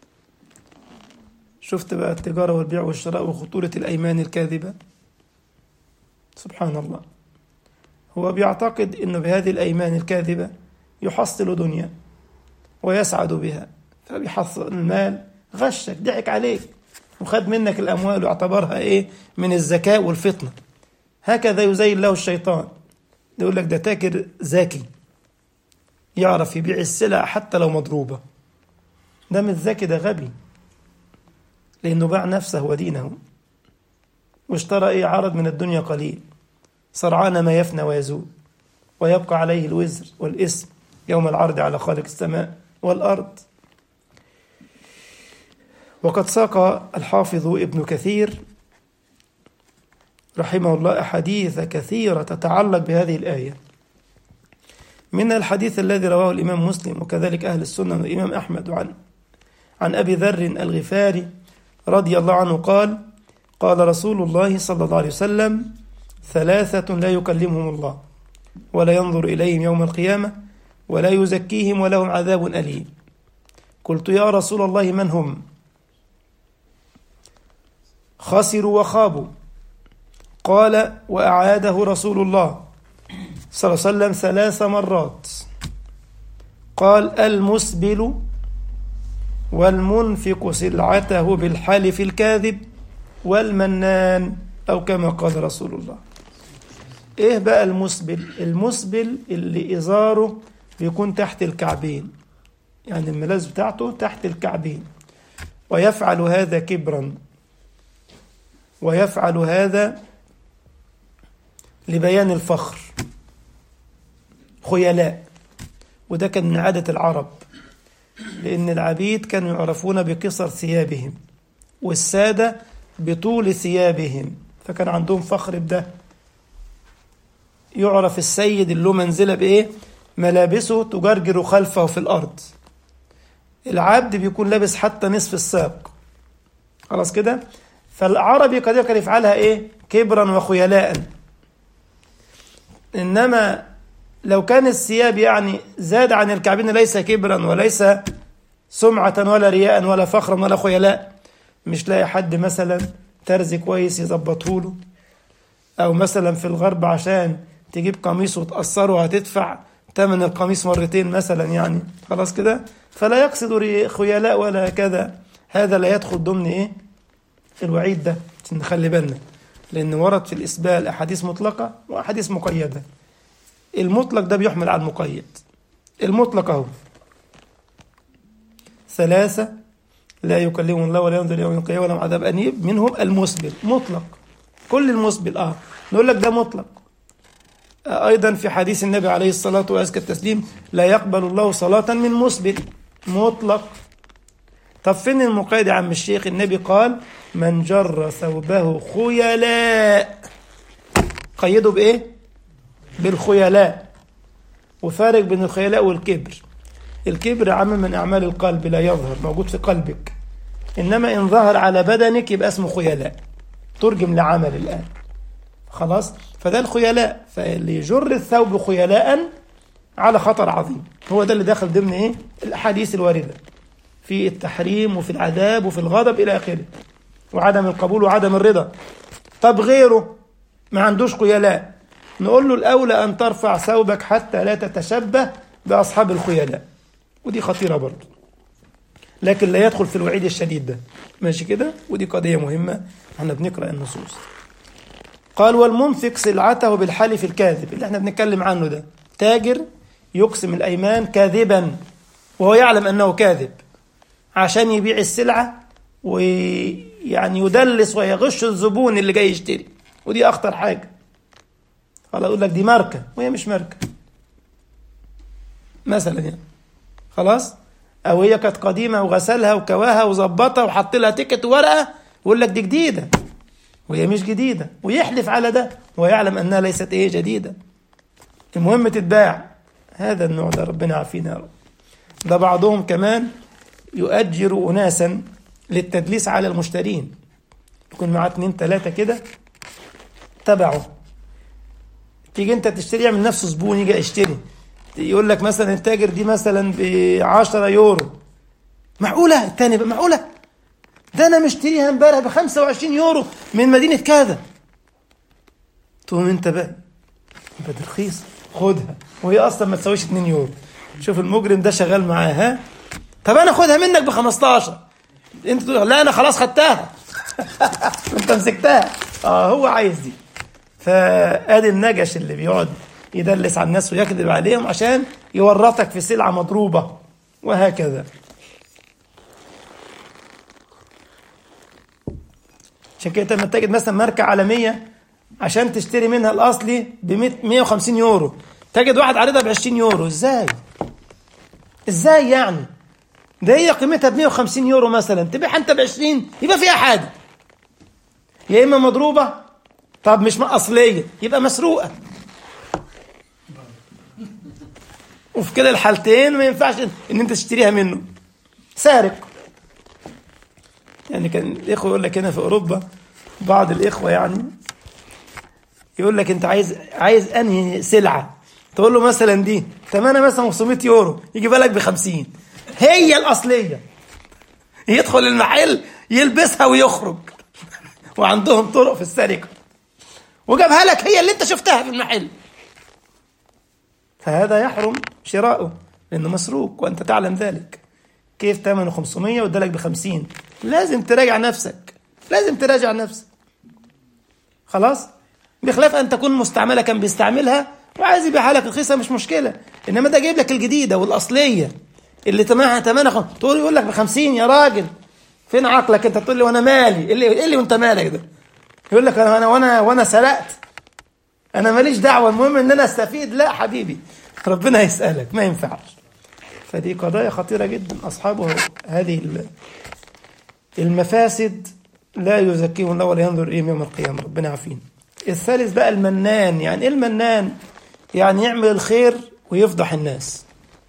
شفت بقى التجارة والبيع والشراء وخطورة الأيمان الكاذبة سبحان الله هو بيعتقد أنه بهذه الأيمان الكاذبة يحصل دنيا ويسعد بها فبيحصل المال غشك ضحك عليك وخد منك الأموال واعتبرها إيه من الذكاء والفطنة هكذا يزين له الشيطان يقول لك ده تاجر ذكي يعرف يبيع السلع حتى لو مضروبة ده مش ذكي ده غبي لأنه باع نفسه ودينه واشترى إيه عرض من الدنيا قليل سرعان ما يفنى ويزول ويبقى عليه الوزر والإثم يوم العرض على خالق السماء والأرض وقد ساق الحافظ ابن كثير رحمه الله أحاديث كثيرة تتعلق بهذه الآية من الحديث الذي رواه الإمام مسلم وكذلك أهل السنة والإمام أحمد عن عن أبي ذر الغفاري رضي الله عنه قال قال رسول الله صلى الله عليه وسلم ثلاثة لا يكلمهم الله ولا ينظر إليهم يوم القيامة ولا يزكيهم ولهم عذاب أليم قلت يا رسول الله من هم خسروا وخابوا قال وأعاده رسول الله صلى الله عليه وسلم ثلاث مرات قال المسبل والمنفق سلعته بالحلف الكاذب والمنان أو كما قال رسول الله إيه بقى المسبل المسبل اللي إزاره بيكون تحت الكعبين يعني الملاذ بتاعته تحت الكعبين ويفعل هذا كبرا ويفعل هذا لبيان الفخر خيلاء وده كان من عادة العرب لأن العبيد كانوا يعرفون بقصر ثيابهم والسادة بطول ثيابهم فكان عندهم فخر بده يعرف السيد اللي له منزلة بإيه ملابسه تجرجر خلفه في الأرض العبد بيكون لابس حتى نصف الساق خلاص كده فالعربي قد كان يفعلها إيه كبرا وخيلاء إنما لو كان الثياب يعني زاد عن الكعبين ليس كبرا وليس سمعة ولا رياء ولا فخرا ولا خيلاء مش لاقي حد مثلا ترزي كويس يظبطه له أو مثلا في الغرب عشان تجيب قميص وتقصره هتدفع ثمن القميص مرتين مثلا يعني خلاص كده فلا يقصد خيلاء ولا كذا هذا لا يدخل ضمن ايه الوعيد ده عشان نخلي بالنا لأن ورد في الإسبال أحاديث مطلقة وأحاديث مقيدة المطلق ده بيحمل على المقيد المطلق اهو ثلاثة لا يكلمهم الله ولا ينظر يوم القيامة ولا عذاب أنيب منهم المسبل مطلق كل المسبل اه نقول لك ده مطلق آه أيضا في حديث النبي عليه الصلاة وأزكى التسليم لا يقبل الله صلاة من مسبل مطلق طب فين المقيد يا عم الشيخ النبي قال من جر ثوبه خيلاء قيده بإيه بالخيلاء وفارق بين الخيلاء والكبر الكبر عمل من أعمال القلب لا يظهر موجود في قلبك إنما إن ظهر على بدنك يبقى اسمه خيلاء ترجم لعمل الآن خلاص فده الخيلاء فاللي يجر الثوب خيلاء على خطر عظيم هو ده اللي داخل ضمن ايه الاحاديث الوارده في التحريم وفي العذاب وفي الغضب الى اخره وعدم القبول وعدم الرضا طب غيره ما عندوش خيلاء نقول له الاولى ان ترفع ثوبك حتى لا تتشبه باصحاب الخيلاء ودي خطيره برضه لكن لا يدخل في الوعيد الشديد ده ماشي كده ودي قضيه مهمه احنا بنقرا النصوص قال والمنفق سلعته بالحلف الكاذب اللي احنا بنتكلم عنه ده تاجر يقسم الايمان كاذبا وهو يعلم انه كاذب عشان يبيع السلعه ويعني يدلس ويغش الزبون اللي جاي يشتري ودي اخطر حاجه خلاص اقول لك دي ماركه وهي مش ماركه مثلا يعني خلاص او هي كانت قديمه وغسلها وكواها وظبطها وحط لها تيكت وورقه ويقول لك دي جديده وهي مش جديده ويحلف على ده ويعلم انها ليست ايه جديده المهم تتباع هذا النوع ده ربنا عافينا يا رب ده بعضهم كمان يؤجر اناسا للتدليس على المشترين يكون معاه اتنين تلاته كده تبعه تيجي انت تشتري يعمل نفسه زبون يجي يشتري يقول لك مثلا التاجر دي مثلا ب 10 يورو معقوله الثاني بقى معقوله ده انا مشتريها امبارح ب 25 يورو من مدينه كذا تقوم انت بقى يبقى دي رخيصه خدها وهي اصلا ما تساويش 2 يورو شوف المجرم ده شغال معاه ها طب انا خدها منك ب 15 انت تقول لا انا خلاص خدتها انت مسكتها اه هو عايز دي فادي النجش اللي بيقعد يدلس على الناس ويكذب عليهم عشان يورطك في سلعه مضروبه وهكذا عشان كده لما تجد مثلا ماركه عالميه عشان تشتري منها الاصلي ب 150 يورو تجد واحد عارضها ب 20 يورو ازاي؟ ازاي يعني؟ ده هي قيمتها ب 150 يورو مثلا تبيعها انت ب 20 يبقى فيها حاجه يا اما مضروبه طب مش اصليه يبقى مسروقه وفي كده الحالتين ما ينفعش ان انت تشتريها منه سارق يعني كان الاخوه يقول لك هنا في اوروبا بعض الاخوه يعني يقول لك انت عايز عايز انهي سلعه تقول له مثلا دي ثمنها مثلا 500 يورو يجيبها لك ب 50 هي الاصليه يدخل المحل يلبسها ويخرج وعندهم طرق في السرقه وجابها لك هي اللي انت شفتها في المحل فهذا يحرم شراؤه لانه مسروق وانت تعلم ذلك كيف ثمنه 500 وادالك ب 50 لازم تراجع نفسك لازم تراجع نفسك خلاص بخلاف ان تكون مستعمله كان بيستعملها وعايز يبيعها لك رخيصه مش مشكله انما ده جايب لك الجديده والاصليه اللي ثمنها ثمنها تقول يقول لك ب 50 يا راجل فين عقلك انت تقول لي وانا مالي ايه اللي ايه اللي وانت مالك ده يقول لك انا وانا وانا سرقت انا ماليش دعوه المهم ان انا استفيد لا حبيبي ربنا يسالك ما ينفعش فدي قضايا خطيره جدا اصحابها هذه المفاسد لا يزكيهم الله ولا ينظر اليهم يوم القيامه ربنا يعافينا الثالث بقى المنان يعني ايه المنان يعني يعمل الخير ويفضح الناس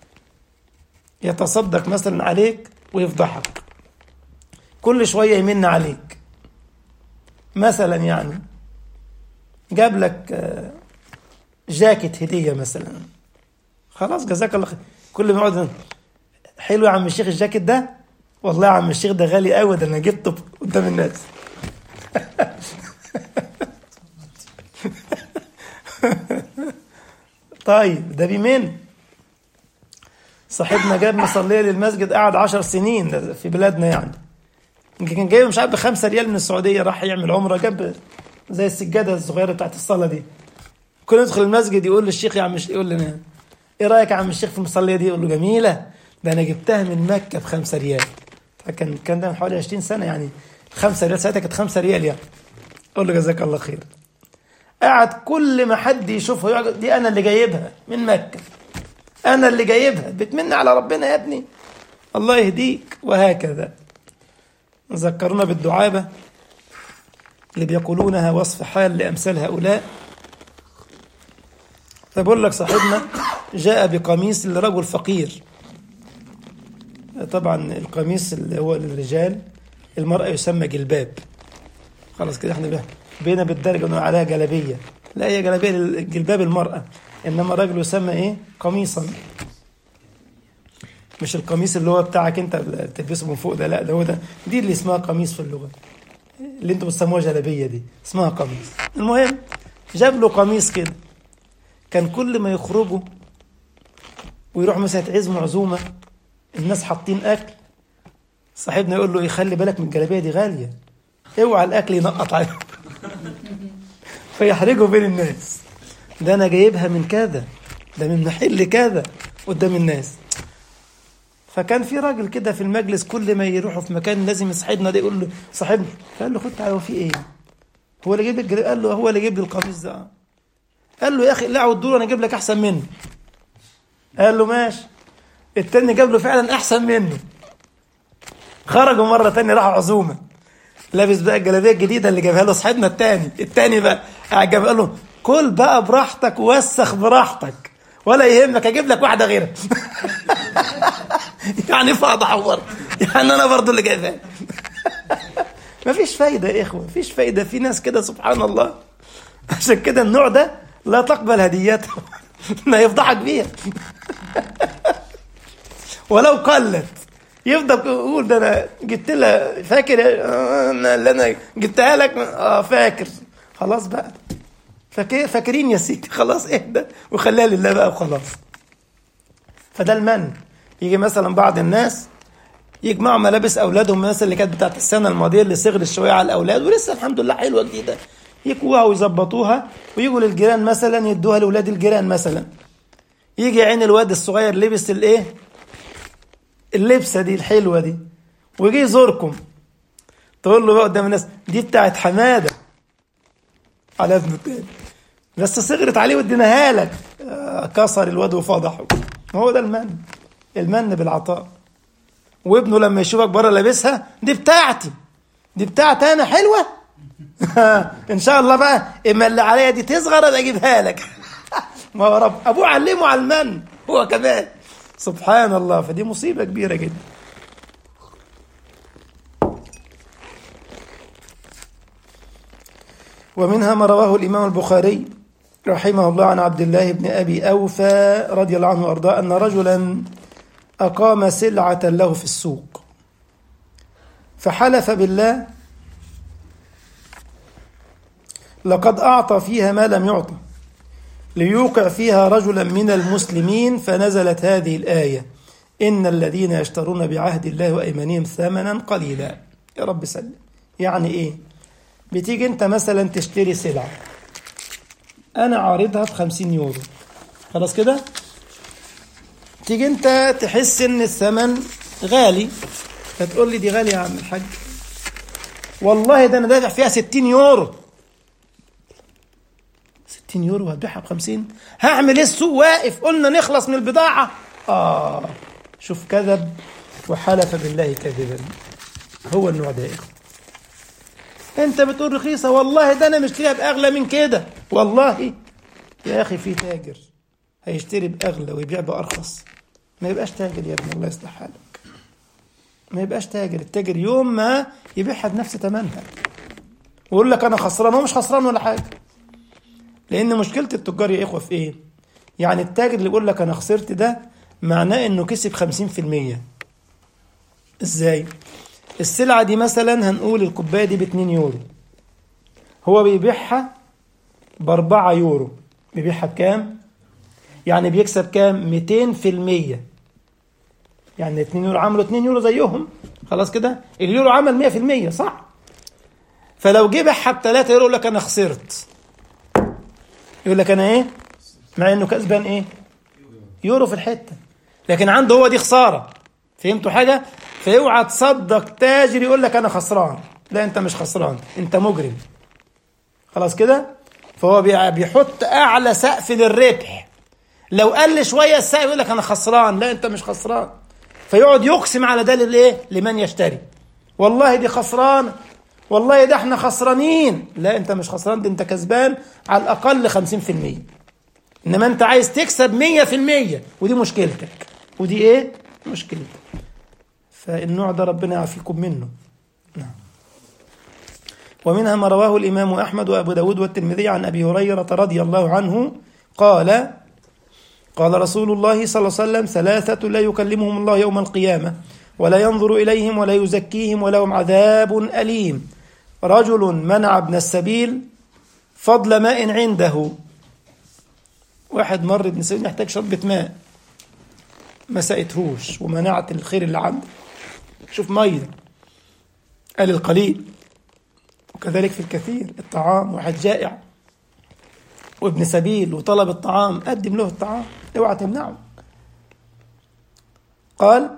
يتصدق مثلا عليك ويفضحك كل شويه يمن عليك مثلا يعني جاب لك جاكيت هديه مثلا خلاص جزاك الله خير كل ما يقعد حلو يا عم الشيخ الجاكيت ده والله يا عم الشيخ ده غالي قوي ده انا جبته قدام الناس طيب ده بمن صاحبنا جاب مصلية للمسجد قعد عشر سنين في بلادنا يعني كان جايب مش عارف بخمسة ريال من السعودية راح يعمل عمرة جاب زي السجادة الصغيرة بتاعت الصلاة دي كل يدخل المسجد يقول للشيخ يا عم يقول لنا ايه رايك يا عم الشيخ في المصلية دي يقول له جميلة ده انا جبتها من مكة بخمسة ريال فكان كان ده من حوالي 20 سنة يعني خمسة ريال ساعتها كانت خمسة ريال يعني اقول له جزاك الله خير قعد كل ما حد يشوفها يقعد دي انا اللي جايبها من مكة انا اللي جايبها بتمن على ربنا يا ابني الله يهديك وهكذا ذكرونا بالدعابة اللي بيقولونها وصف حال لأمثال هؤلاء فبقول لك صاحبنا جاء بقميص لرجل فقير طبعا القميص اللي هو للرجال المرأة يسمى جلباب خلاص كده احنا بينا بالدرجة انه عليها جلبية لا هي جلبية جلباب المرأة انما الرجل يسمى ايه قميصا مش القميص اللي هو بتاعك انت اللي تلبسه من فوق ده لا ده هو ده دي اللي اسمها قميص في اللغة اللي انتوا بتسموها جلبية دي اسمها قميص المهم جاب له قميص كده كان كل ما يخرجوا ويروح مثلا يتعزموا عزومة الناس حاطين أكل صاحبنا يقول له يخلي بالك من الجلابية دي غالية اوعى الأكل ينقط عليهم فيحرجوا بين الناس ده أنا جايبها من كذا ده من محل كذا قدام الناس فكان في راجل كده في المجلس كل ما يروحوا في مكان لازم صاحبنا ده يقول له صاحبنا فقال له خد تعالى هو في ايه؟ هو اللي جايب لك قال له هو اللي جايب لي القميص ده قال له يا اخي لا الدور انا اجيب لك احسن منه قال له ماشي التاني جاب له فعلا احسن منه خرجوا مره تانية راحوا عزومه لابس بقى الجلابيه الجديده اللي جابها له صاحبنا التاني التاني بقى جاب قال له كل بقى براحتك ووسخ براحتك ولا يهمك اجيب لك واحده غيرها يعني فاضح برضه يعني انا برضه اللي جايبها مفيش فايده يا اخوه مفيش فايده في ناس كده سبحان الله عشان كده النوع ده لا تقبل هديته ما يفضحك بيها ولو قلت يفضل يقول ده انا جبت لها فاكر اللي انا جبتها لك اه فاكر خلاص بقى فاكر فاكرين يا سيدي خلاص اهدى وخليها لله بقى وخلاص فده المن يجي مثلا بعض الناس يجمعوا ملابس اولادهم مثلا اللي كانت بتاعت السنه الماضيه اللي صغرت شويه على الاولاد ولسه الحمد لله حلوه جديده يكوها ويظبطوها ويجوا للجيران مثلا يدوها لاولاد الجيران مثلا يجي عين الواد الصغير لبس الايه اللبسه دي الحلوه دي ويجي يزوركم تقول له بقى قدام الناس دي بتاعت حماده على ابنه التاني بس صغرت عليه واديناها لك آه كسر الواد وفضحه هو ده المن المن بالعطاء وابنه لما يشوفك بره لابسها دي بتاعتي دي بتاعتي انا حلوه ان شاء الله بقى اما اللي عليا دي تصغر انا اجيبها لك ما هو رب ابوه علمه على المن هو كمان سبحان الله فدي مصيبة كبيرة جدا ومنها ما رواه الإمام البخاري رحمه الله عن عبد الله بن أبي أوفى رضي الله عنه وأرضاه أن رجلا أقام سلعة له في السوق فحلف بالله لقد أعطى فيها ما لم يعطى ليوقع فيها رجلا من المسلمين فنزلت هذه الآية إن الذين يشترون بعهد الله وأيمانهم ثمنا قليلا يا رب سلم يعني إيه بتيجي أنت مثلا تشتري سلعة أنا عارضها بخمسين يورو خلاص كده تيجي أنت تحس إن الثمن غالي فتقول لي دي غالية يا عم الحاج والله ده أنا دافع فيها ستين يورو 60 يورو هتبيعها ب 50 هعمل ايه السوق واقف قلنا نخلص من البضاعه اه شوف كذب وحلف بالله كذبا هو النوع ده يا اخوه انت بتقول رخيصه والله ده انا مشتريها باغلى من كده والله يا اخي في تاجر هيشتري باغلى ويبيع بارخص ما يبقاش تاجر يا ابني الله يصلح حالك ما يبقاش تاجر التاجر يوم ما يبيعها بنفس ثمنها ويقول لك انا خسران هو مش خسران ولا حاجه لان مشكله التجار يا اخوه في ايه يعني التاجر اللي يقول لك انا خسرت ده معناه انه كسب 50% ازاي السلعه دي مثلا هنقول الكوبايه دي ب 2 يورو هو بيبيعها ب 4 يورو بيبيعها بكام يعني بيكسب كام 200% يعني 2 يورو عملوا 2 يورو زيهم خلاص كده اليورو عمل 100% صح فلو جه بيعها ب 3 يورو يقول لك انا خسرت يقول لك انا ايه مع انه كسبان ايه يورو في الحته لكن عنده هو دي خساره فهمتوا حاجه فاوعى تصدق تاجر يقول لك انا خسران لا انت مش خسران انت مجرم خلاص كده فهو بيحط اعلى سقف للربح لو قل شويه السقف يقول لك انا خسران لا انت مش خسران فيقعد يقسم على ده للايه لمن يشتري والله دي خسران والله ده احنا خسرانين لا انت مش خسران ده انت كسبان على الاقل 50% انما انت عايز تكسب 100% ودي مشكلتك ودي ايه مشكلتك فالنوع ده ربنا يعافيكم منه نعم ومنها ما رواه الإمام أحمد وأبو داود والترمذي عن أبي هريرة رضي الله عنه قال قال رسول الله صلى الله عليه وسلم ثلاثة لا يكلمهم الله يوم القيامة ولا ينظر إليهم ولا يزكيهم ولهم عذاب أليم رجل منع ابن السبيل فضل ماء عنده واحد مر ابن السبيل محتاج شربة ماء ما سقتهوش ومنعت الخير اللي عنده شوف مية قال القليل وكذلك في الكثير الطعام واحد جائع وابن سبيل وطلب الطعام قدم له الطعام اوعى تمنعه قال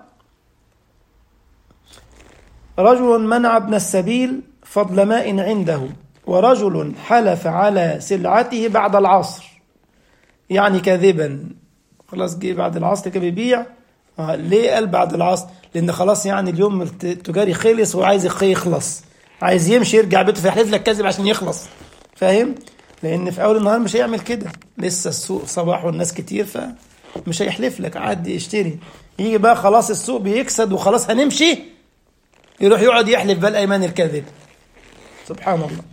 رجل منع ابن السبيل فضل ماء عنده ورجل حلف على سلعته بعد العصر يعني كاذبا خلاص جه بعد العصر كده بيبيع آه ليه قال بعد العصر لان خلاص يعني اليوم التجاري خلص وعايز يخلص عايز يمشي يرجع بيته فيحلف لك كذب عشان يخلص فاهم لان في اول النهار مش هيعمل كده لسه السوق صباح والناس كتير فمش هيحلف لك عادي يشتري يجي بقى خلاص السوق بيكسد وخلاص هنمشي يروح يقعد يحلف بقى الايمان الكاذب سبحان الله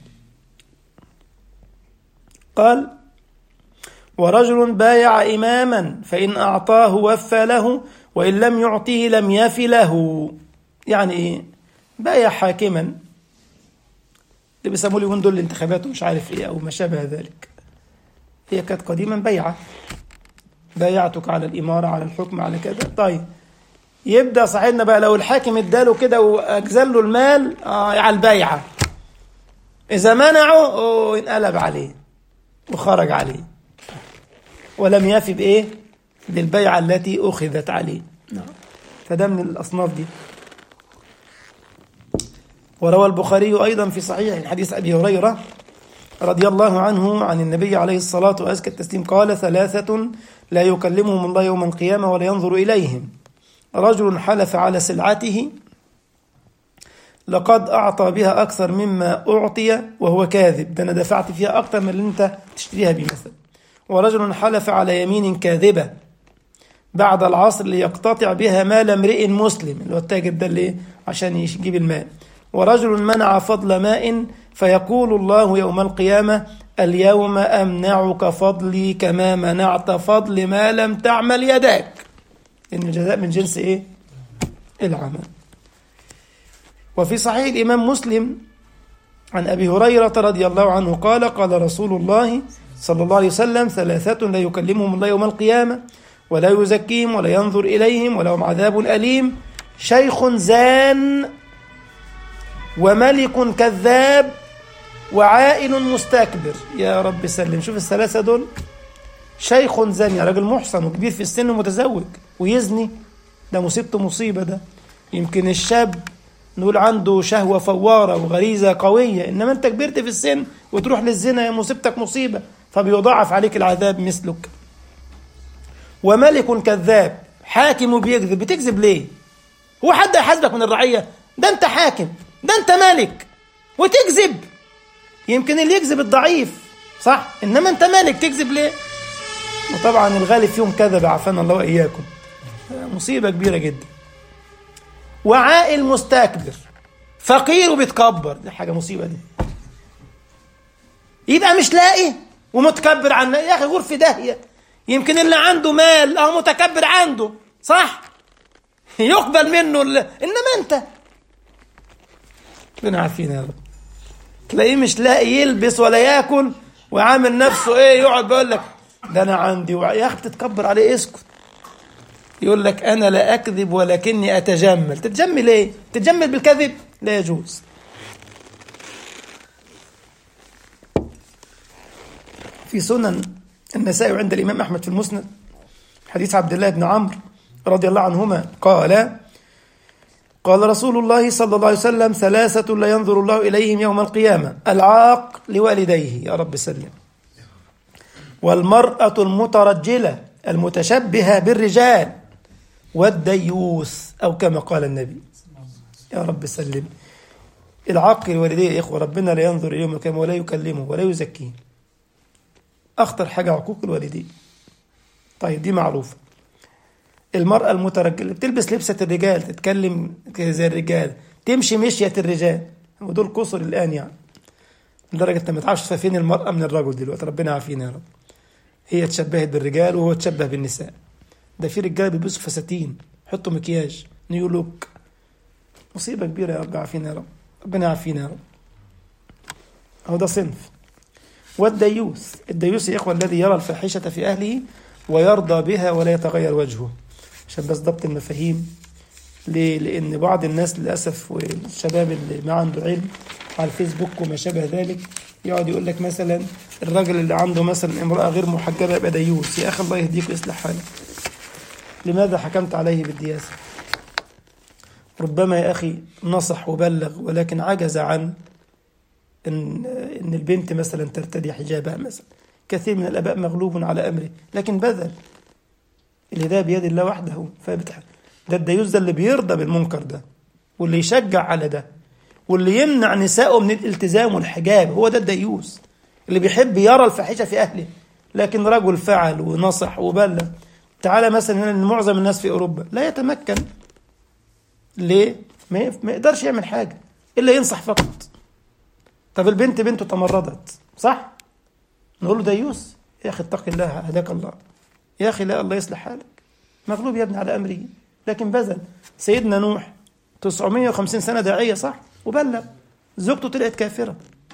قال ورجل بايع إماما فإن أعطاه وفى له وإن لم يعطيه لم يف له يعني إيه بايع حاكما اللي بيسموه اليومين دول الانتخابات ومش عارف إيه أو ما شابه ذلك هي كانت قديما بيعة بايعتك على الإمارة على الحكم على كذا طيب يبدأ صاحبنا بقى لو الحاكم اداله كده وأجزل له المال آه على البيعة إذا منعه انقلب عليه وخرج عليه ولم يفي بإيه؟ بالبيعة التي أخذت عليه نعم فده من الأصناف دي وروى البخاري أيضا في صحيح حديث أبي هريرة رضي الله عنه عن النبي عليه الصلاة وأزكى التسليم قال ثلاثة لا يكلمهم الله يوم القيامة ولا ينظر إليهم رجل حلف على سلعته لقد أعطى بها أكثر مما أعطي وهو كاذب ده أنا دفعت فيها أكثر من اللي أنت تشتريها بيه مثلا ورجل حلف على يمين كاذبة بعد العصر ليقتطع بها مال امرئ مسلم اللي هو التاجر ده اللي عشان يجيب المال ورجل منع فضل ماء فيقول الله يوم القيامة اليوم أمنعك فضلي كما منعت فضل ما لم تعمل يداك إن الجزاء من جنس إيه؟ العمل وفي صحيح الإمام مسلم عن أبي هريرة رضي الله عنه قال قال رسول الله صلى الله عليه وسلم ثلاثة لا يكلمهم الله يوم القيامة ولا يزكيهم ولا ينظر إليهم ولهم عذاب أليم شيخ زان وملك كذاب وعائل مستكبر يا رب سلم شوف الثلاثة دول شيخ زاني راجل محصن وكبير في السن ومتزوج ويزني ده مصيبته مصيبة ده يمكن الشاب نقول عنده شهوة فوارة وغريزة قوية إنما أنت كبرت في السن وتروح للزنا يا مصيبتك مصيبة فبيضاعف عليك العذاب مثلك وملك كذاب حاكم بيكذب بتكذب ليه هو حد يحاسبك من الرعية ده أنت حاكم ده أنت ملك وتكذب يمكن اللي يكذب الضعيف صح إنما أنت مالك تكذب ليه وطبعا الغالب فيهم كذب عافانا الله وإياكم مصيبة كبيرة جدا وعائل مستكبر فقير وبيتكبر دي حاجة مصيبة دي يبقى مش لاقي ومتكبر عن يا أخي غرفة داهية يمكن اللي عنده مال أهو متكبر عنده صح يقبل منه ال... إنما أنت ربنا عافينا يا رب تلاقيه مش لاقي يلبس ولا ياكل وعامل نفسه ايه يقعد بيقول لك ده انا عندي وع... يا اخي تتكبر عليه اسكت يقول لك انا لا اكذب ولكني اتجمل تتجمل ايه تتجمل بالكذب لا يجوز في سنن النسائي عند الامام احمد في المسند حديث عبد الله بن عمرو رضي الله عنهما قال قال رسول الله صلى الله عليه وسلم ثلاثة لا ينظر الله إليهم يوم القيامة العاق لوالديه يا رب سلم والمرأة المترجلة المتشبهة بالرجال والديوث أو كما قال النبي يا رب سلم العاق لوالديه يا إخوة ربنا لا ينظر إليهم القيامة ولا يكلمه ولا يزكيه أخطر حاجة عقوق الوالدين طيب دي معروفة المرأة المترجلة بتلبس لبسة الرجال تتكلم زي الرجال تمشي مشية الرجال ودول كسر الآن يعني لدرجة انت ما تعرفش فين المرأة من الرجل دلوقتي ربنا يعافينا يا رب هي تشبهت بالرجال وهو تشبه بالنساء ده في رجاله بيلبسوا فساتين يحطوا مكياج نيو لوك مصيبة كبيرة يا رب يعافينا يا رب ربنا يعافينا يا رب أهو ده صنف والديوث الديوث يا إخوة الذي يرى الفاحشة في أهله ويرضى بها ولا يتغير وجهه عشان بس ضبط المفاهيم ليه؟ لأن بعض الناس للأسف والشباب اللي ما عنده علم على الفيسبوك وما شابه ذلك يقعد يقول لك مثلا الراجل اللي عنده مثلا امرأة غير محجبة يبقى ديوث يا أخي الله يهديك ويصلح حالك لماذا حكمت عليه بالدياسة ربما يا أخي نصح وبلغ ولكن عجز عن إن, إن البنت مثلا ترتدي حجابها مثلا كثير من الآباء مغلوب على أمره لكن بذل الهداية بيد الله وحده فبتح ده الديوز ده اللي بيرضى بالمنكر ده واللي يشجع على ده واللي يمنع نسائه من الالتزام والحجاب هو ده الديوس اللي بيحب يرى الفاحشة في أهله لكن رجل فعل ونصح وبلغ تعالى مثلا هنا معظم الناس في أوروبا لا يتمكن ليه؟ ما يقدرش يعمل حاجة إلا ينصح فقط طب البنت بنته تمردت صح؟ نقول له ديوس يا أخي اتق الله هداك الله يا أخي لا الله يصلح حالك مغلوب يا ابني على أمره لكن بذل سيدنا نوح 950 سنة داعية صح وبلغ زوجته طلعت كافرة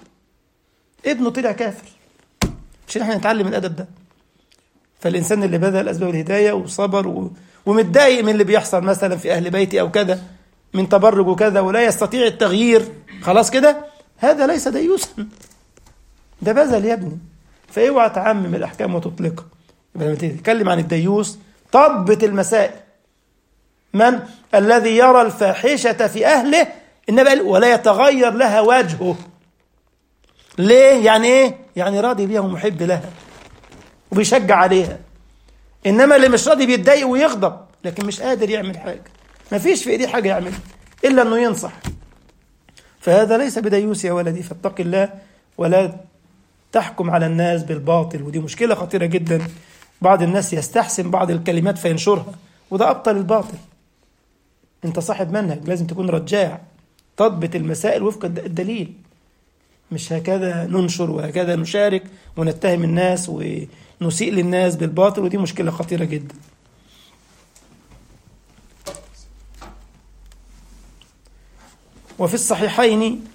ابنه طلع كافر مش احنا نتعلم الأدب ده فالإنسان اللي بذل أسباب الهداية وصبر و... ومتضايق من اللي بيحصل مثلا في أهل بيتي أو كذا من تبرج وكذا ولا يستطيع التغيير خلاص كده هذا ليس ديوسا ده بذل يا ابني فاوعى تعمم الأحكام وتطلقها لما تتكلم عن الديوس طبت المسائل من الذي يرى الفاحشة في أهله النبي قال ولا يتغير لها وجهه ليه يعني ايه يعني راضي بيها ومحب لها وبيشجع عليها انما اللي مش راضي بيتضايق ويغضب لكن مش قادر يعمل حاجه ما فيش في ايديه حاجه يعملها الا انه ينصح فهذا ليس بديوس يا ولدي فاتق الله ولا تحكم على الناس بالباطل ودي مشكله خطيره جدا بعض الناس يستحسن بعض الكلمات فينشرها وده أبطل الباطل أنت صاحب منهج لازم تكون رجاع تضبط المسائل وفق الدليل مش هكذا ننشر وهكذا نشارك ونتهم الناس ونسيء للناس بالباطل ودي مشكلة خطيرة جدا وفي الصحيحين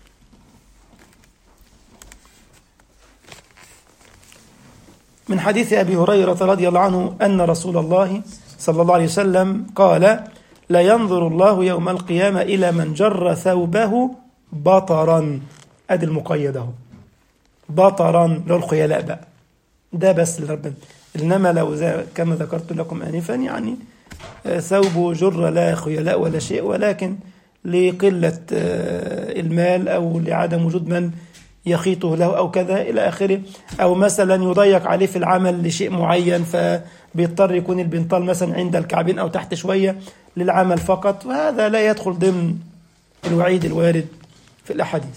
من حديث أبي هريرة رضي الله عنه أن رسول الله صلى الله عليه وسلم قال لا ينظر الله يوم القيامة إلى من جر ثوبه بطرا أدي المقيد أهو بطرا لو الخيلاء بقى ده بس لربنا إنما لو كما ذكرت لكم آنفا يعني ثوب جر لا خيلاء ولا شيء ولكن لقلة المال أو لعدم وجود من يخيطه له أو كذا إلى آخره أو مثلا يضيق عليه في العمل لشيء معين فبيضطر يكون البنطال مثلا عند الكعبين أو تحت شوية للعمل فقط وهذا لا يدخل ضمن الوعيد الوارد في الأحاديث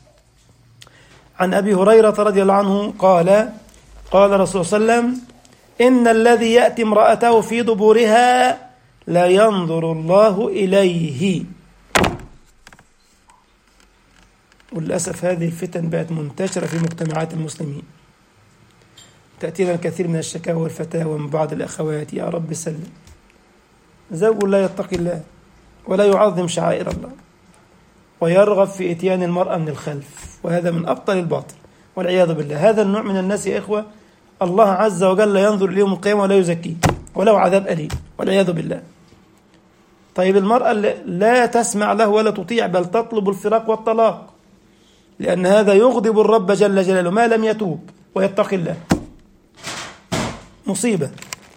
عن أبي هريرة رضي الله عنه قال قال رسول الله صلى الله عليه وسلم إن الذي يأتي امرأته في دبورها لا ينظر الله إليه وللأسف هذه الفتن بقت منتشرة في مجتمعات المسلمين تأتينا الكثير من الشكاوى والفتاوى من بعض الأخوات يا رب سلم زوج لا يتقي الله ولا يعظم شعائر الله ويرغب في إتيان المرأة من الخلف وهذا من أبطل الباطل والعياذ بالله هذا النوع من الناس يا إخوة الله عز وجل لا ينظر إليهم القيامة ولا يزكيه وله عذاب أليم والعياذ بالله طيب المرأة لا تسمع له ولا تطيع بل تطلب الفراق والطلاق لأن هذا يغضب الرب جل جلاله ما لم يتوب ويتقي الله مصيبة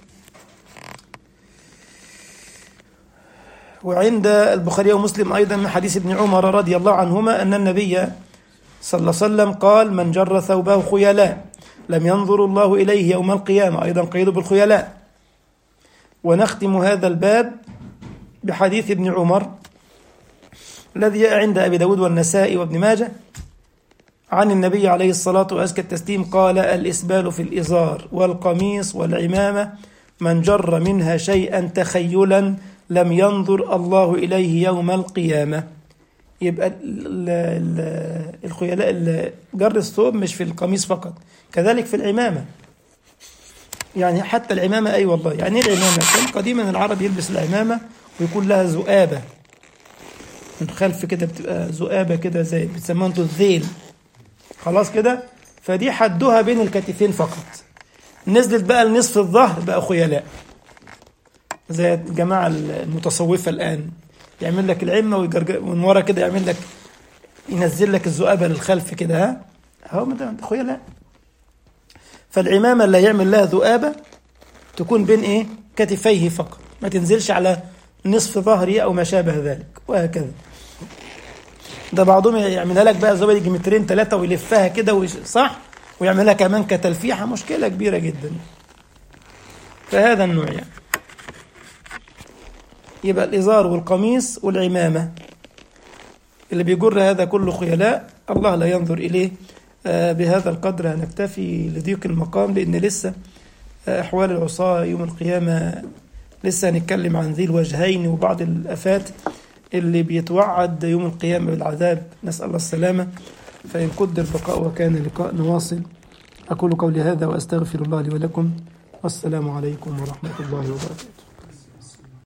وعند البخاري ومسلم أيضا من حديث ابن عمر رضي الله عنهما أن النبي صلى الله عليه وسلم قال من جر ثوبه خيلاء لم ينظر الله إليه يوم القيامة أيضا قيد بالخيلاء ونختم هذا الباب بحديث ابن عمر الذي عند أبي داود والنسائي وابن ماجه عن النبي عليه الصلاة وأزكى التسليم قال الإسبال في الإزار والقميص والعمامة من جر منها شيئا تخيلا لم ينظر الله إليه يوم القيامة يبقى الخيلاء جر الثوب مش في القميص فقط كذلك في العمامة يعني حتى العمامة أي أيوة والله يعني ايه العمامة كان قديما العرب يلبس العمامة ويكون لها ذؤابة من خلف كده بتبقى ذؤابة كده زي بتسموها انتوا الذيل خلاص كده فدي حدها بين الكتفين فقط نزلت بقى لنصف الظهر بقى خيلاء زي الجماعة المتصوفة الآن يعمل لك العمة ومن ورا كده يعمل لك ينزل لك الذؤابة للخلف كده ها هو ده خيلاء فالعمامة اللي يعمل لها ذؤابة تكون بين ايه كتفيه فقط ما تنزلش على نصف ظهري او ما شابه ذلك وهكذا ده بعضهم يعملها لك بقى زبادي يجي مترين ثلاثة ويلفها كده ويش... صح ويعملها كمان كتلفيحة مشكلة كبيرة جدا فهذا النوع يعني يبقى الإزار والقميص والعمامة اللي بيجر هذا كله خيلاء الله لا ينظر إليه آه بهذا القدر هنكتفي لضيق المقام لأن لسه آه أحوال العصاة يوم القيامة لسه هنتكلم عن ذي الوجهين وبعض الآفات اللي بيتوعد يوم القيامة بالعذاب نسأل الله السلامة فإن قدر بقاء وكان لقاء نواصل أقول قولي هذا وأستغفر الله لي ولكم والسلام عليكم ورحمة الله وبركاته